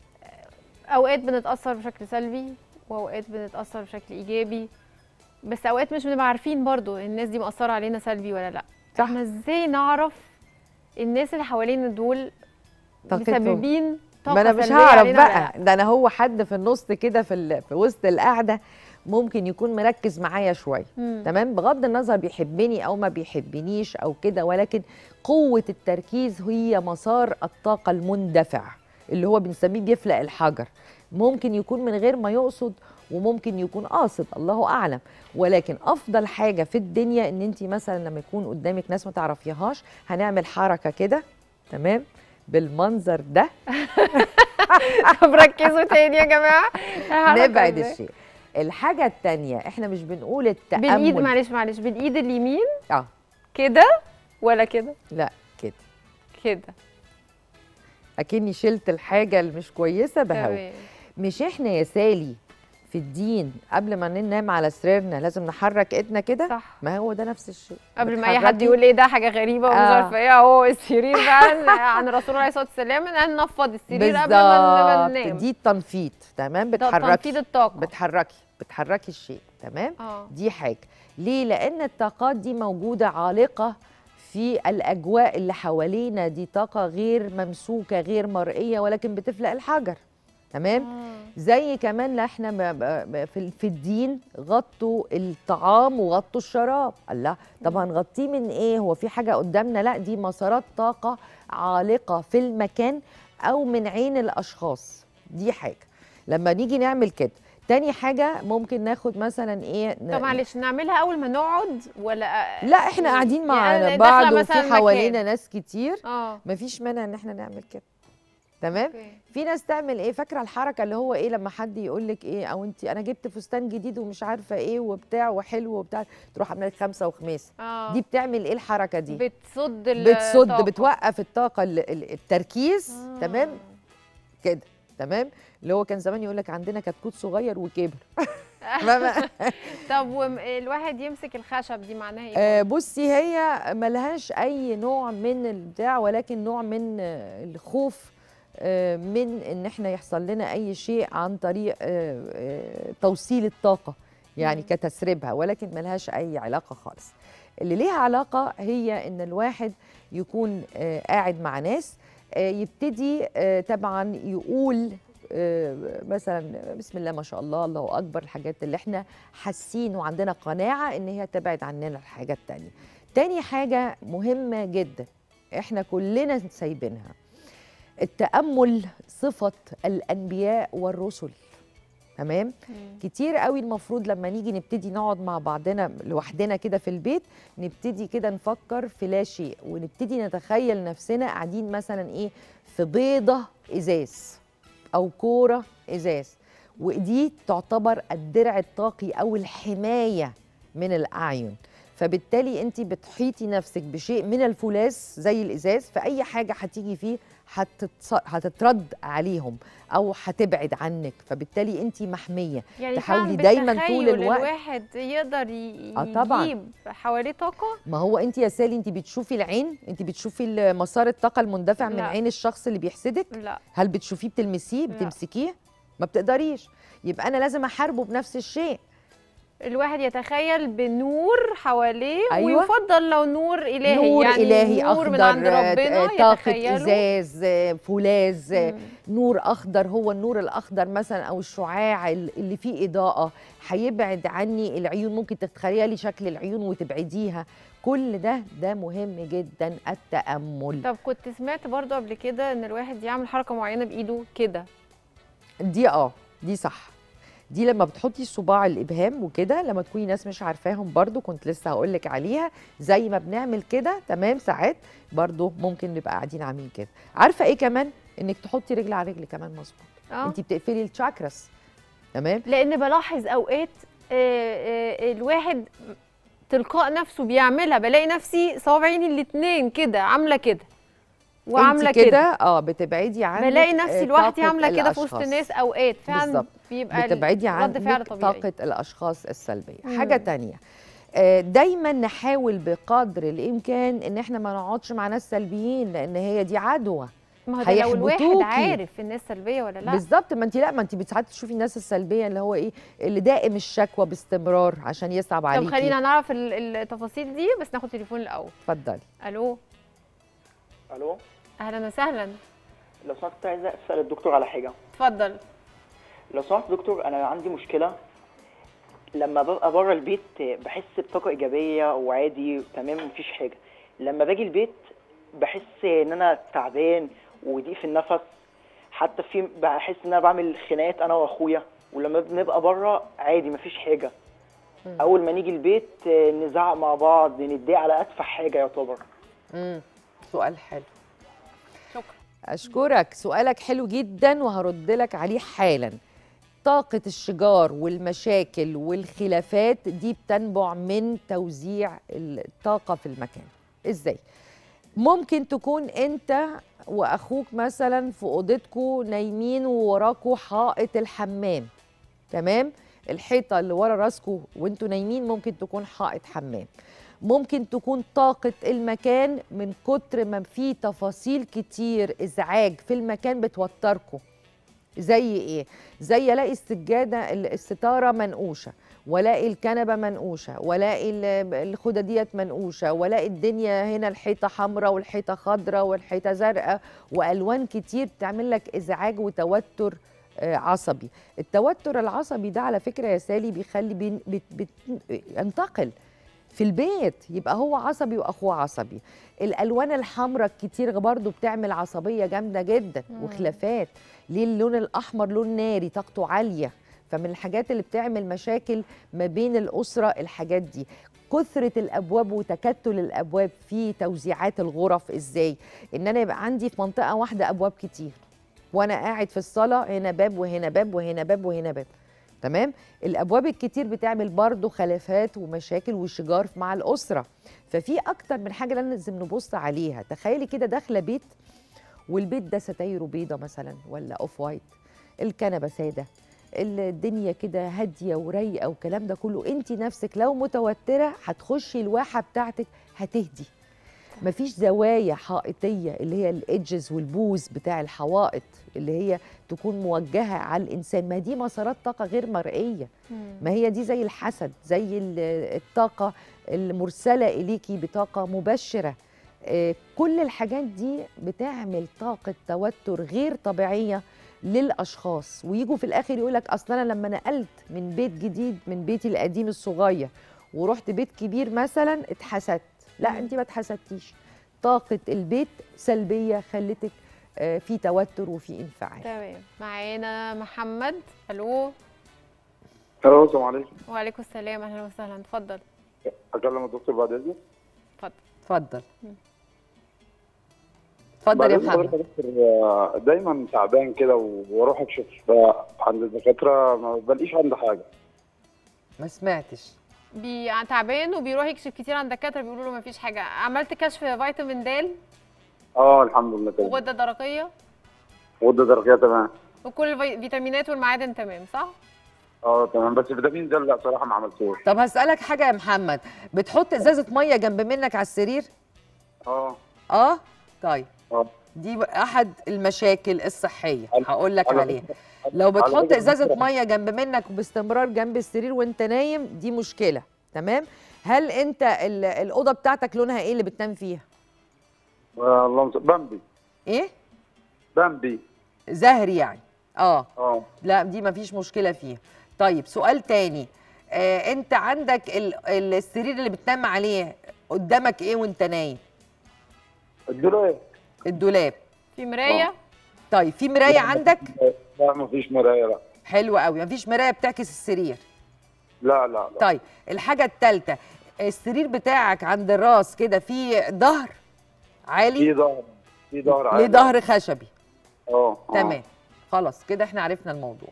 اوقات بنتاثر بشكل سلبي واوقات بنتاثر بشكل ايجابي بس اوقات مش بنبقى عارفين برضو الناس دي مأثره علينا سلبي ولا لا صح. احنا ازاي نعرف الناس اللي حوالينا دول طاقتهم. مسببين طاقه ما انا مش سلبية هعرف علينا ولا بقى لأ؟ ده انا هو حد في النص كده في ال... في وسط القعده ممكن يكون مركز معايا شويه مم. تمام بغض النظر بيحبني او ما بيحبنيش او كده ولكن قوه التركيز هي مسار الطاقه المندفع اللي هو بنسميه بيفلق الحجر ممكن يكون من غير ما يقصد وممكن يكون قاصد الله اعلم ولكن افضل حاجه في الدنيا ان انت مثلا لما يكون قدامك ناس ما تعرفيهاش هنعمل حركه كده تمام بالمنظر ده طب ركزوا تاني يا جماعه الحركة نبعد إزاي؟ الشيء الحاجه التانية احنا مش بنقول التامل بالايد معلش معلش بالايد اليمين اه كده ولا كده لا كده كده اكني شلت الحاجه اللي مش كويسه بهوا تمام مش احنا يا سالي في الدين قبل ما ننام على سريرنا لازم نحرك ايدنا كده صح ما هو ده نفس الشيء قبل ما اي حد بتحركي يقول ايه ده حاجه غريبه ومش آه. عارفه ايه اهو السرير فعلا عن الرسول عليه الصلاه والسلام ان ننفض السرير قبل ما ما بالظبط ننام دي التنفيذ تمام ده بتحركي تنفيذ الطاقه بتحركي بتحركي الشيء تمام اه دي حاجه ليه لان الطاقات دي موجوده عالقه في الاجواء اللي حوالينا دي طاقه غير ممسوكه غير مرئيه ولكن بتفلق الحجر تمام آه. زي كمان لا احنا ب- ب- ب- في في الدين غطوا الطعام وغطوا الشراب الله طب هنغطيه من ايه هو في حاجه قدامنا لا دي مسارات طاقه عالقه في المكان او من عين الاشخاص دي حاجه لما نيجي نعمل كده تاني حاجه ممكن ناخد مثلا ايه ن- طب معلش نعملها اول ما نقعد ولا لا احنا قاعدين مع يعني بعض داخلة وفي مثلاً حوالينا مكان. ناس كتير اه مفيش مانع ان احنا نعمل كده تمام اوكي في ناس تعمل ايه فاكره الحركه اللي هو ايه لما حد يقول لك ايه او انت انا جبت فستان جديد ومش عارفه ايه وبتاع وحلو وبتاع تروح عامله لك خمسه وخميس اه دي بتعمل ايه الحركه دي بتصد ال- بتصد الطاقة. بتوقف الطاقه ال- ال- التركيز آه. تمام كده تمام اللي هو كان زمان يقول لك عندنا كتكوت صغير وكبر فاهمة؟ طب والواحد يمسك الخشب دي معناها ايه؟ آه، بصي هي ملهاش اي نوع من البتاع ولكن نوع من آه، الخوف آه، من ان احنا يحصل لنا اي شيء عن طريق آه، آه، توصيل الطاقه يعني مم. كتسريبها ولكن ملهاش اي علاقه خالص اللي ليها علاقه هي ان الواحد يكون آه، قاعد مع ناس آه، يبتدي آه، طبعا يقول آه، مثلا بسم الله ما شاء الله الله اكبر الحاجات اللي احنا حاسين وعندنا قناعه ان هي تبعد عننا الحاجه التانية تاني حاجه مهمه جدا احنا كلنا سايبينها التامل صفه الانبياء والرسل تمام مم. كتير قوي المفروض لما نيجي نبتدي نقعد مع بعضنا لوحدنا كده في البيت نبتدي كده نفكر في لا شيء ونبتدي نتخيل نفسنا قاعدين مثلا ايه في بيضه ازاز او كوره ازاز ودي تعتبر الدرع الطاقي او الحمايه من الاعين فبالتالي انت بتحيطي نفسك بشيء من الفولاذ زي الازاز فاي حاجه هتيجي فيه هتتص... هتترد عليهم او هتبعد عنك فبالتالي انت محميه يعني تحاولي فعلاً دايماً طول بالتخيل الوقت. الواحد يقدر ي- آه طبعاً. يجيب حواليه طاقه ما هو انت يا سالي انت بتشوفي العين انت بتشوفي مسار الطاقه المندفع من لا. عين الشخص اللي بيحسدك لا هل بتشوفيه بتلمسيه لا. بتمسكيه ما بتقدريش يبقى انا لازم احاربه بنفس الشيء الواحد يتخيل بنور حواليه أيوة. ويفضل لو نور الهي نور يعني الهي نور اخضر من عند آه، ربنا طاقه يتخيله ازاز آه، فولاذ آه، مم. نور اخضر هو النور الاخضر مثلا او الشعاع ال- اللي فيه اضاءه هيبعد عني العيون ممكن تتخيلي شكل العيون وتبعديها كل ده ده مهم جدا التامل طب كنت سمعت برضو قبل كده ان الواحد يعمل حركه معينه بايده كده دي اه دي صح دي لما بتحطي صباع الابهام وكده لما تكوني ناس مش عارفاهم برضو كنت لسه هقول لك عليها زي ما بنعمل كده تمام ساعات برضو ممكن نبقى قاعدين عاملين كده عارفه ايه كمان انك تحطي رجل على رجل كمان مظبوط اه انت بتقفلي الشاكراس تمام لان بلاحظ اوقات آه، آه، الواحد تلقاء نفسه بيعملها بلاقي نفسي صوابعين الاتنين كده عامله كده وعامله انت كده كده اه بتبعدي عنك بلاقي نفسي آه، لوحدي طاقة عامله كده في وسط الأشخاص. الناس اوقات فعلا بالظبط. بيبقى بتبعدي رد فعل عنك طبيعي طاقة الأشخاص السلبية مم. حاجة تانية آه، دايما نحاول بقدر الإمكان إن إحنا ما نقعدش مع ناس سلبيين لأن هي دي عدوى ما هو ده لو الواحد هيحبطوكي. عارف الناس سلبيه ولا لا بالظبط ما انت لا ما انت ساعات تشوفي الناس السلبيه اللي هو ايه اللي دائم الشكوى باستمرار عشان يصعب طب عليكي خلينا نعرف ال- التفاصيل دي بس ناخد تليفون الاول اتفضلي الو الو اهلا وسهلا لو سمحت كنت عايز اسال الدكتور على حاجه اتفضل لو سمحت دكتور انا عندي مشكله لما ببقى بره البيت بحس بطاقه ايجابيه وعادي تمام مفيش حاجه لما باجي البيت بحس ان انا تعبان وضيق في النفس حتى في بحس ان انا بعمل خناقات انا واخويا ولما بنبقى بره عادي مفيش حاجه اول ما نيجي البيت آه، نزعق مع بعض نتضايق على اتفه حاجه يعتبر امم سؤال حلو شكرا اشكرك سؤالك حلو جدا وهرد لك عليه حالا طاقة الشجار والمشاكل والخلافات دي بتنبع من توزيع الطاقة في المكان ازاي ممكن تكون انت واخوك مثلا في اوضتكوا نايمين ووراكوا حائط الحمام تمام الحيطة اللي ورا راسكوا وانتوا نايمين ممكن تكون حائط حمام ممكن تكون طاقة المكان من كتر ما فيه تفاصيل كتير إزعاج في المكان بتوتركم زي إيه؟ زي ألاقي السجادة ال- الستارة منقوشة والاقي الكنبه منقوشه والاقي ال- الخده ديت منقوشه والاقي الدنيا هنا الحيطه حمراء والحيطه خضراء والحيطه زرقاء والوان كتير تعمل لك ازعاج وتوتر آه، عصبي التوتر العصبي ده على فكره يا سالي بيخلي بين بت بت ينتقل في البيت يبقى هو عصبي واخوه عصبي الالوان الحمراء الكتير برضو بتعمل عصبيه جامده جدا مم. وخلافات ليه اللون الاحمر لون ناري طاقته عاليه فمن الحاجات اللي بتعمل مشاكل ما بين الاسره الحاجات دي كثرة الأبواب وتكتل الأبواب في توزيعات الغرف إزاي؟ إن أنا يبقى عندي في منطقة واحدة أبواب كتير وأنا قاعد في الصالة هنا باب وهنا باب وهنا باب وهنا باب تمام الابواب الكتير بتعمل برضو خلافات ومشاكل وشجار مع الاسره ففي اكتر من حاجه لازم نبص عليها تخيلي كده داخله بيت والبيت ده ستايره بيضه مثلا ولا اوف وايت الكنبه ساده الدنيا كده هاديه ورايقه والكلام ده كله انت نفسك لو متوتره هتخشي الواحه بتاعتك هتهدي مفيش زوايا حائطيه اللي هي الايدجز والبوز بتاع الحوائط اللي هي تكون موجهه على الانسان ما دي مسارات طاقه غير مرئيه ما هي دي زي الحسد زي ال- الطاقه المرسله اليكي بطاقه مبشره آه، كل الحاجات دي بتعمل طاقه توتر غير طبيعيه للاشخاص ويجوا في الاخر يقول لك اصل انا لما نقلت من بيت جديد من بيتي القديم الصغير ورحت بيت كبير مثلا اتحسدت لا انت ما اتحسدتيش طاقه البيت سلبيه خلتك آه، في توتر وفي انفعال تمام معانا محمد الو الو السلام عليكم وعليكم السلام اهلا وسهلا اتفضل اكلم الدكتور بعد اذنك اتفضل اتفضل اتفضل بعد يا إذن محمد حضرتك يا دكتور، آه، دايما تعبان كده و- واروح اكشف آه، عند الدكاتره ما بلاقيش عندي حاجه ما سمعتش بي... تعبان وبيروح يكشف كتير عند الدكاتره بيقولوا له مفيش حاجه عملت كشف فيتامين د اه الحمد لله تمام وغده درقيه غده درقيه تمام وكل الفيتامينات والمعادن تمام صح اه تمام بس فيتامين د لا صراحه ما عملتوش طب هسألك حاجة يا محمد بتحط ازازة مية جنب منك على السرير؟ اه اه طيب اه دي احد المشاكل الصحية على- هقول لك على- عليها لو بتحط فكرة ازازة دكتورة، مية جنب منك باستمرار جنب السرير وانت نايم دي مشكلة تمام؟ هل انت ال- الأوضة بتاعتك لونها ايه اللي بتنام فيها؟ آه، اللهم صل- بامبي ايه؟ بامبي زهري يعني اه اه لا دي مفيش مشكلة فيها طيب سؤال تاني آه انت عندك ال- السرير اللي بتنام عليه قدامك ايه وانت نايم؟ الدولاب الدولاب في مرايه طيب في مرايه عندك لا ما فيش مرايه لا حلو قوي مفيش مرايه بتعكس السرير لا لا لا طيب الحاجه الثالثه السرير بتاعك عند الراس كده فيه ظهر في عالي ظهر في ظهر ليه عالي. ظهر خشبي اه آه. تمام خلاص كده احنا عرفنا الموضوع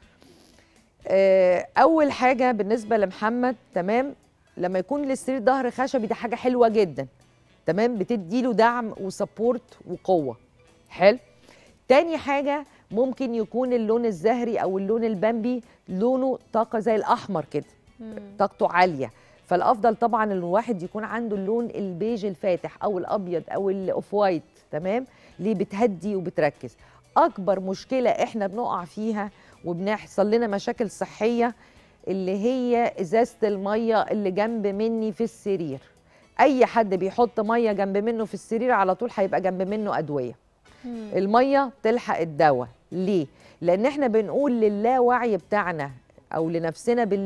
آه، اول حاجه بالنسبه لمحمد تمام لما يكون للسرير ظهر خشبي ده حاجه حلوه جدا تمام بتدي له دعم وسبورت وقوه حلو تاني حاجه ممكن يكون اللون الزهري او اللون البامبي لونه طاقه زي الاحمر كده طاقته عاليه فالافضل طبعا ان الواحد يكون عنده اللون البيج الفاتح او الابيض او الاوف وايت تمام ليه بتهدي وبتركز اكبر مشكله احنا بنقع فيها وبنحصل لنا مشاكل صحيه اللي هي ازازه الميه اللي جنب مني في السرير اي حد بيحط ميه جنب منه في السرير على طول هيبقى جنب منه ادويه الميه تلحق الدواء ليه لان احنا بنقول للاوعي بتاعنا او لنفسنا بالليل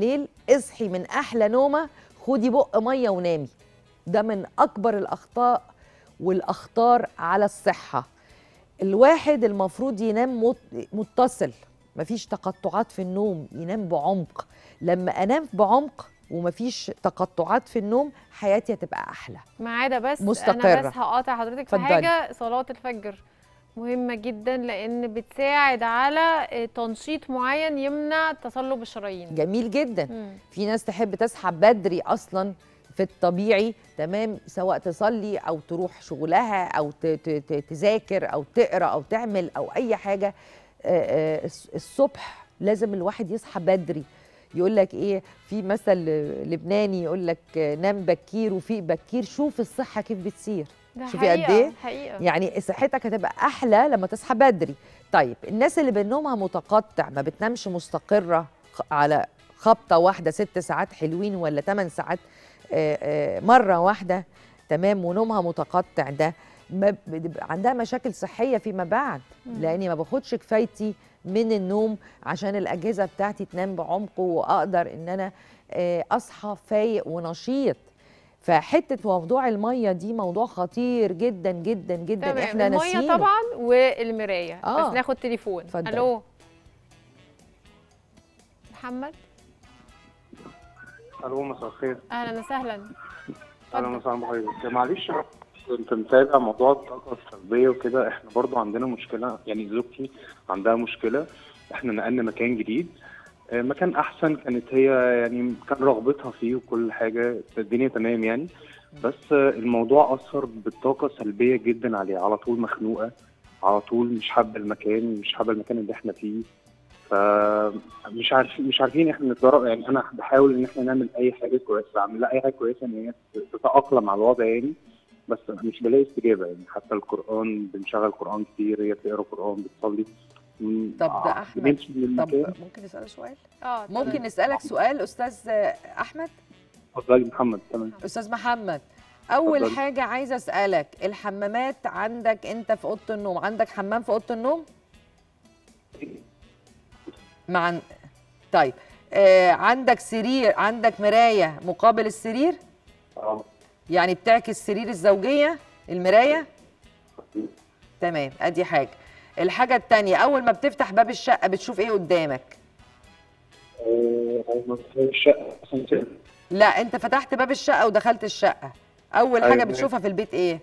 اصحي من احلى نومه خدي بق ميه ونامي ده من اكبر الاخطاء والاخطار على الصحه الواحد المفروض ينام مت- متصل مفيش تقطعات في النوم ينام بعمق لما انام بعمق ومفيش تقطعات في النوم حياتي هتبقى احلى ما عدا بس مستقرة. انا بس هقاطع حضرتك في اتفضلي. حاجه صلاه الفجر مهمه جدا لان بتساعد على آه، تنشيط معين يمنع تصلب الشرايين جميل جدا مم. في ناس تحب تصحى بدري اصلا في الطبيعي تمام سواء تصلي او تروح شغلها او ت- ت- ت- تذاكر او تقرا او تعمل او اي حاجه آه، آه، الص- الصبح لازم الواحد يصحى بدري يقول لك ايه في مثل لبناني يقول لك آه، نام بكير وفيق بكير شوف الصحه كيف بتسير ده شوفي قد حقيقة، ايه حقيقة. يعني صحتك هتبقى احلى لما تصحى بدري طيب الناس اللي بنومها متقطع ما بتنامش مستقره خ- على خبطه واحده ست ساعات حلوين ولا ثمان ساعات آه، آه، مره واحده تمام ونومها متقطع ده ما بتبقى عندها مشاكل صحيه فيما بعد مم. لاني ما باخدش كفايتي من النوم عشان الاجهزه بتاعتي تنام بعمق واقدر ان انا آه، اصحى فايق ونشيط فحته موضوع الميه دي موضوع خطير جدا جدا جدا تمام احنا الميه ناسيينه طبعا والمرايه آه. بس ناخد تليفون اتفضل. الو محمد الو مساء الخير اهلا وسهلا اهلا وسهلا بحضرتك معلش كنت متابع موضوع الطاقه السلبيه وكده احنا برضو عندنا مشكله يعني زوجتي عندها مشكله احنا نقلنا مكان جديد آه، مكان احسن كانت هي يعني كان رغبتها فيه وكل حاجه الدنيا تمام يعني بس آه، الموضوع اثر بالطاقه سلبيه جدا عليها على طول مخنوقه على طول مش حابه المكان مش حابه المكان اللي احنا فيه فمش عارفين مش عارفين احنا نتجرأ يعني انا بحاول ان احنا نعمل اي حاجه كويسه اعمل لها اي حاجه كويسه ان هي تتاقلم على الوضع يعني بس مش بلاقي استجابه يعني حتى القران بنشغل قران كتير هي بتقرا قران بتصلي م- طب ده آه، احمد بنمشي من طب المكان ممكن نساله سؤال اه ممكن نسالك سؤال استاذ احمد اتفضلي محمد تمام استاذ محمد اول اتفضلي. حاجه عايزه اسالك الحمامات عندك انت في اوضه النوم عندك حمام في اوضه النوم مع طيب آه عندك سرير عندك مرايه مقابل السرير اه يعني بتعكس سرير الزوجيه المرايه تمام ادي حاجه الحاجه التانية اول ما بتفتح باب الشقه بتشوف ايه قدامك آه، ما في الشقه أسانسير. لا انت فتحت باب الشقه ودخلت الشقه اول أيوة. حاجه بتشوفها في البيت ايه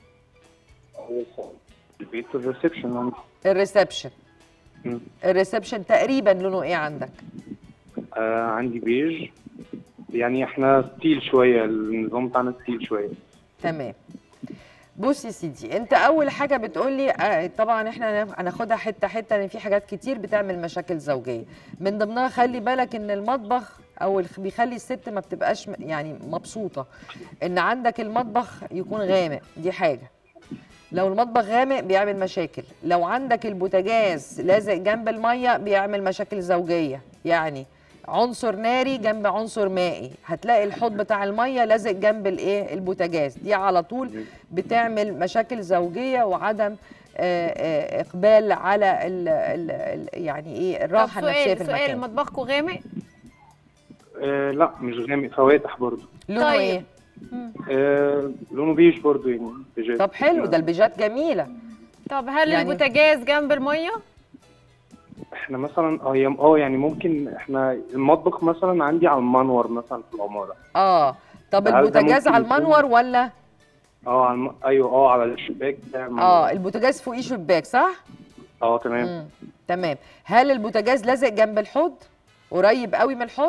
البيت الريسبشن عندي الريسبشن مم. الريسبشن تقريبا لونه ايه عندك آه عندي بيج يعني احنا ستيل شويه النظام بتاعنا ستيل شويه تمام بص يا سيدي انت اول حاجه بتقولي آه، طبعا احنا هناخدها حته حته لان في حاجات كتير بتعمل مشاكل زوجيه من ضمنها خلي بالك ان المطبخ او الخ- بيخلي الست ما بتبقاش م- يعني مبسوطه ان عندك المطبخ يكون غامق دي حاجه لو المطبخ غامق بيعمل مشاكل لو عندك البوتاجاز لازق جنب الميه بيعمل مشاكل زوجيه يعني عنصر ناري جنب عنصر مائي هتلاقي الحوض بتاع الميه لازق جنب الايه البوتاجاز دي على طول بتعمل مشاكل زوجيه وعدم آه، آه، اقبال على ال ال ال يعني ايه طب الراحه النفسيه سؤال في سؤال المكان مطبخكم غامق آه لا مش غامق فواتح برضه لونه طيب. ايه آه لونه بيج برضه يعني بيجات. طب حلو ده البيجات جميله طب هل يعني- البوتاجاز جنب الميه احنا مثلا اه يا- اه يعني ممكن احنا المطبخ مثلا عندي على المنور مثلا في العماره اه طب هل ده البوتاجاز ممكن على يكون- المنور ولا اه على الم... ايوه اه على الشباك بتاع المنور. اه البوتاجاز فوقيه شباك صح اه تمام مم. تمام هل البوتاجاز لازق جنب الحوض قريب قوي من الحوض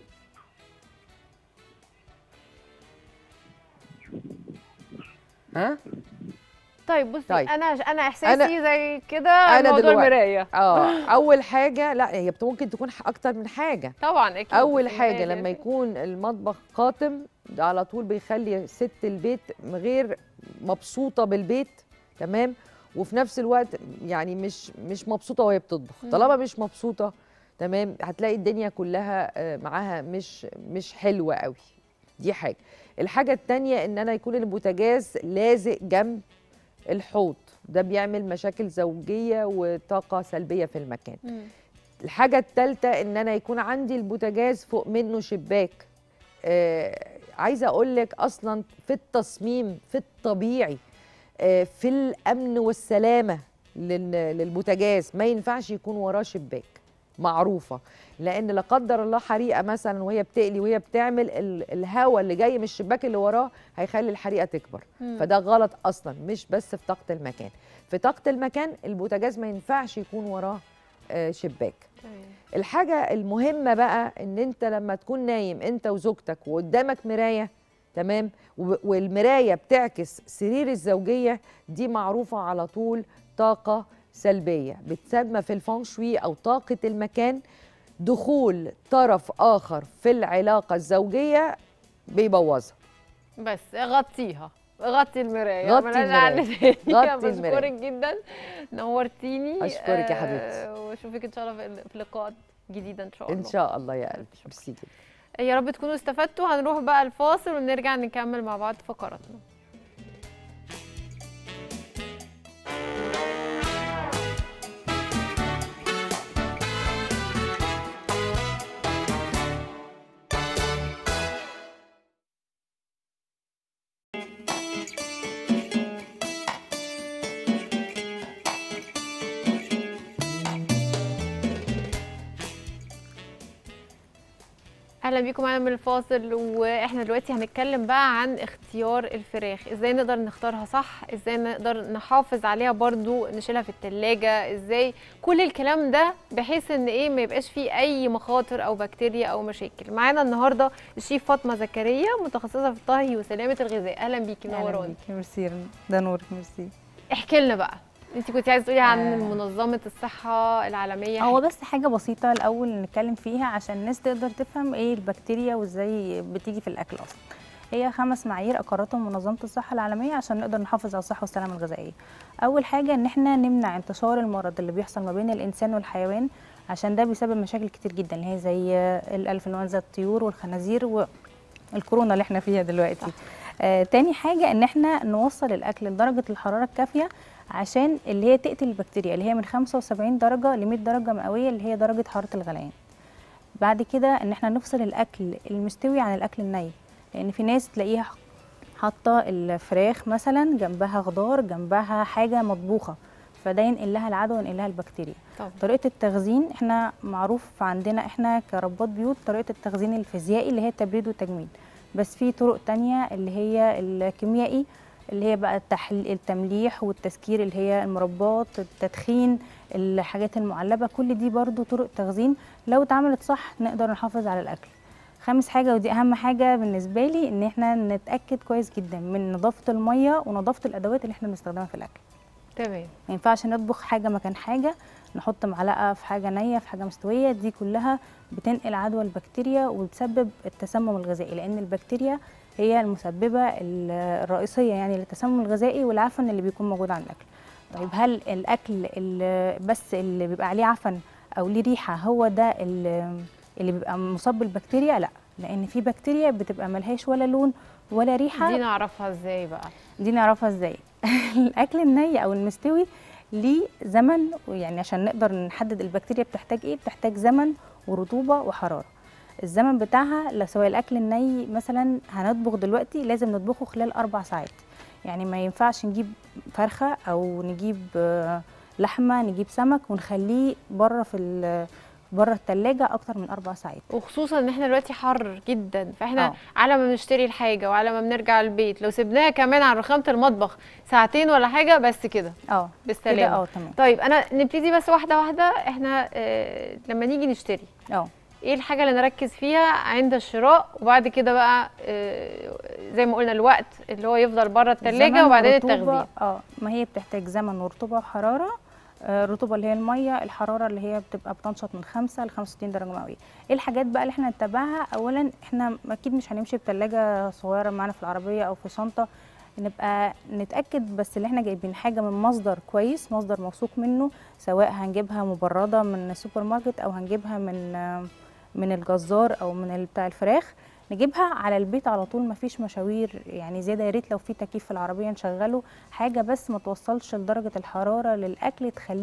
ها طيب بصي طيب. انا انا احساسي زي كده أنا موضوع دلوقتي- المرايه اه اول حاجه لا هي بت- ممكن تكون ح- اكتر من حاجه طبعا اكيد اول في حاجه البداية لما لازم. يكون المطبخ قاتم ده على طول بيخلي ست البيت غير مبسوطه بالبيت تمام وفي نفس الوقت يعني مش مش مبسوطه وهي بتطبخ مم. طالما مش مبسوطه تمام هتلاقي الدنيا كلها آه، معاها مش مش حلوه قوي دي حاجه الحاجه التانية ان انا يكون البوتاجاز لازق جنب الحوض ده بيعمل مشاكل زوجيه وطاقه سلبيه في المكان مم. الحاجه الثالثه ان انا يكون عندي البوتاجاز فوق منه شباك آه عايزه اقول لك اصلا في التصميم في الطبيعي آه في الامن والسلامه لل- للبوتاجاز ما ينفعش يكون وراه شباك معروفه لان لا قدر الله حريقه مثلا وهي بتقلي وهي بتعمل ال- الهواء اللي جاي من الشباك اللي وراه هيخلي الحريقه تكبر مم. فده غلط اصلا مش بس في طاقه المكان في طاقه المكان البوتاجاز ما ينفعش يكون وراه آه، شباك الحاجه المهمه بقى ان انت لما تكون نايم انت وزوجتك وقدامك مرايه تمام و- والمرايه بتعكس سرير الزوجيه دي معروفه على طول طاقه سلبيه بتسمى في الفونشوي او طاقه المكان دخول طرف اخر في العلاقه الزوجيه بيبوظها بس غطيها غطي المرايه غطي ملهاش المراية. حل تاني. غطي بشكرك المراية. جدا نورتيني أشكرك يا آه، حبيبتي. واشوفك ان شاء الله في- في لقاءات جديده ان شاء الله ان شاء الله يا قلبي ميرسي جدا يا رب تكونوا استفدتوا هنروح بقى الفاصل ونرجع نكمل مع بعض فقراتنا اهلا بيكم معانا من الفاصل واحنا دلوقتي هنتكلم بقى عن اختيار الفراخ ازاي نقدر نختارها صح ازاي نقدر نحافظ عليها برضو نشيلها في التلاجة ازاي كل الكلام ده بحيث ان ايه ما يبقاش فيه اي مخاطر او بكتيريا او مشاكل معانا النهارده الشيف فاطمه زكريا متخصصه في الطهي وسلامه الغذاء اهلا بيكي أهلاً منوراني بيكي، ميرسي ده نورك ميرسي احكي لنا بقى انت كنت عايزه تقولي عن آه. منظمه الصحه العالميه هو بس حاجه بسيطه الاول نتكلم فيها عشان الناس تقدر تفهم ايه البكتيريا وازاي بتيجي في الاكل اصلا هي خمس معايير اقرتهم منظمه الصحه العالميه عشان نقدر نحافظ على الصحه والسلامه الغذائيه اول حاجه ان احنا نمنع انتشار المرض اللي بيحصل ما بين الانسان والحيوان عشان ده بيسبب مشاكل كتير جدا اللي هي زي الانفلونزا الطيور والخنازير والكورونا اللي احنا فيها دلوقتي آه تاني حاجه ان احنا نوصل الاكل لدرجه الحراره الكافيه عشان اللي هي تقتل البكتيريا اللي هي من 75 درجه ل 100 درجه مئويه اللي هي درجه حراره الغليان بعد كده ان احنا نفصل الاكل المستوي عن الاكل الني لان في ناس تلاقيها حاطه الفراخ مثلا جنبها خضار جنبها حاجه مطبوخه فده ينقل لها العدوى وينقل لها البكتيريا طبعا. طريقه التخزين احنا معروف عندنا احنا كربات بيوت طريقه التخزين الفيزيائي اللي هي التبريد والتجميد بس في طرق تانية اللي هي الكيميائي اللي هي بقى التحل... التمليح والتسكير اللي هي المربات التدخين الحاجات المعلبة كل دي برضو طرق تخزين لو اتعملت صح نقدر نحافظ على الأكل خامس حاجة ودي أهم حاجة بالنسبة لي إن احنا نتأكد كويس جدا من نظافة المية ونظافة الأدوات اللي احنا بنستخدمها في الأكل تمام ما ينفعش نطبخ حاجة مكان حاجة نحط معلقة في حاجة نية في حاجة مستوية دي كلها بتنقل عدوى البكتيريا وبتسبب التسمم الغذائي لأن البكتيريا هي المسببة الرئيسية يعني للتسمم الغذائي والعفن اللي بيكون موجود عن الأكل طيب هل الأكل اللي بس اللي بيبقى عليه عفن أو ليه ريحة هو ده اللي اللي بيبقى مصاب بالبكتيريا لا لأن في بكتيريا بتبقى ملهاش ولا لون ولا ريحة دي نعرفها ازاي بقى دي نعرفها ازاي الاكل الني او المستوي ليه زمن يعني عشان نقدر نحدد البكتيريا بتحتاج ايه بتحتاج زمن ورطوبه وحراره الزمن بتاعها لو سواء الاكل الني مثلا هنطبخ دلوقتي لازم نطبخه خلال اربع ساعات يعني ما ينفعش نجيب فرخه او نجيب آه، لحمه نجيب سمك ونخليه بره في بره التلاجة اكتر من اربع ساعات وخصوصا ان احنا دلوقتي حر جدا فاحنا آه. على ما بنشتري الحاجه وعلى ما بنرجع البيت لو سيبناها كمان على رخامه المطبخ ساعتين ولا حاجه بس كده اه بالسلامه كده اه تمام طيب انا نبتدي بس واحده واحده احنا اه لما نيجي نشتري اه ايه الحاجه اللي نركز فيها عند الشراء وبعد كده بقى اه زي ما قلنا الوقت اللي هو يفضل بره التلاجة زمن وبعدين ورطوبة، التخزين اه ما هي بتحتاج زمن ورطوبه وحراره آه، الرطوبه اللي هي الميه الحراره اللي هي بتبقى بتنشط من 5 ل 65 درجه مئويه ايه الحاجات بقى اللي احنا نتبعها اولا احنا اكيد مش هنمشي بثلاجه صغيره معانا في العربيه او في شنطه نبقى نتاكد بس ان احنا جايبين حاجه من مصدر كويس مصدر موثوق منه سواء هنجيبها مبرده من السوبر ماركت او هنجيبها من آه، من الجزار او من ال- بتاع الفراخ نجيبها على البيت على طول مفيش مشاوير يعني زياده يا ريت لو في تكييف في العربيه نشغله حاجه بس ما توصلش لدرجه الحراره للاكل تخليه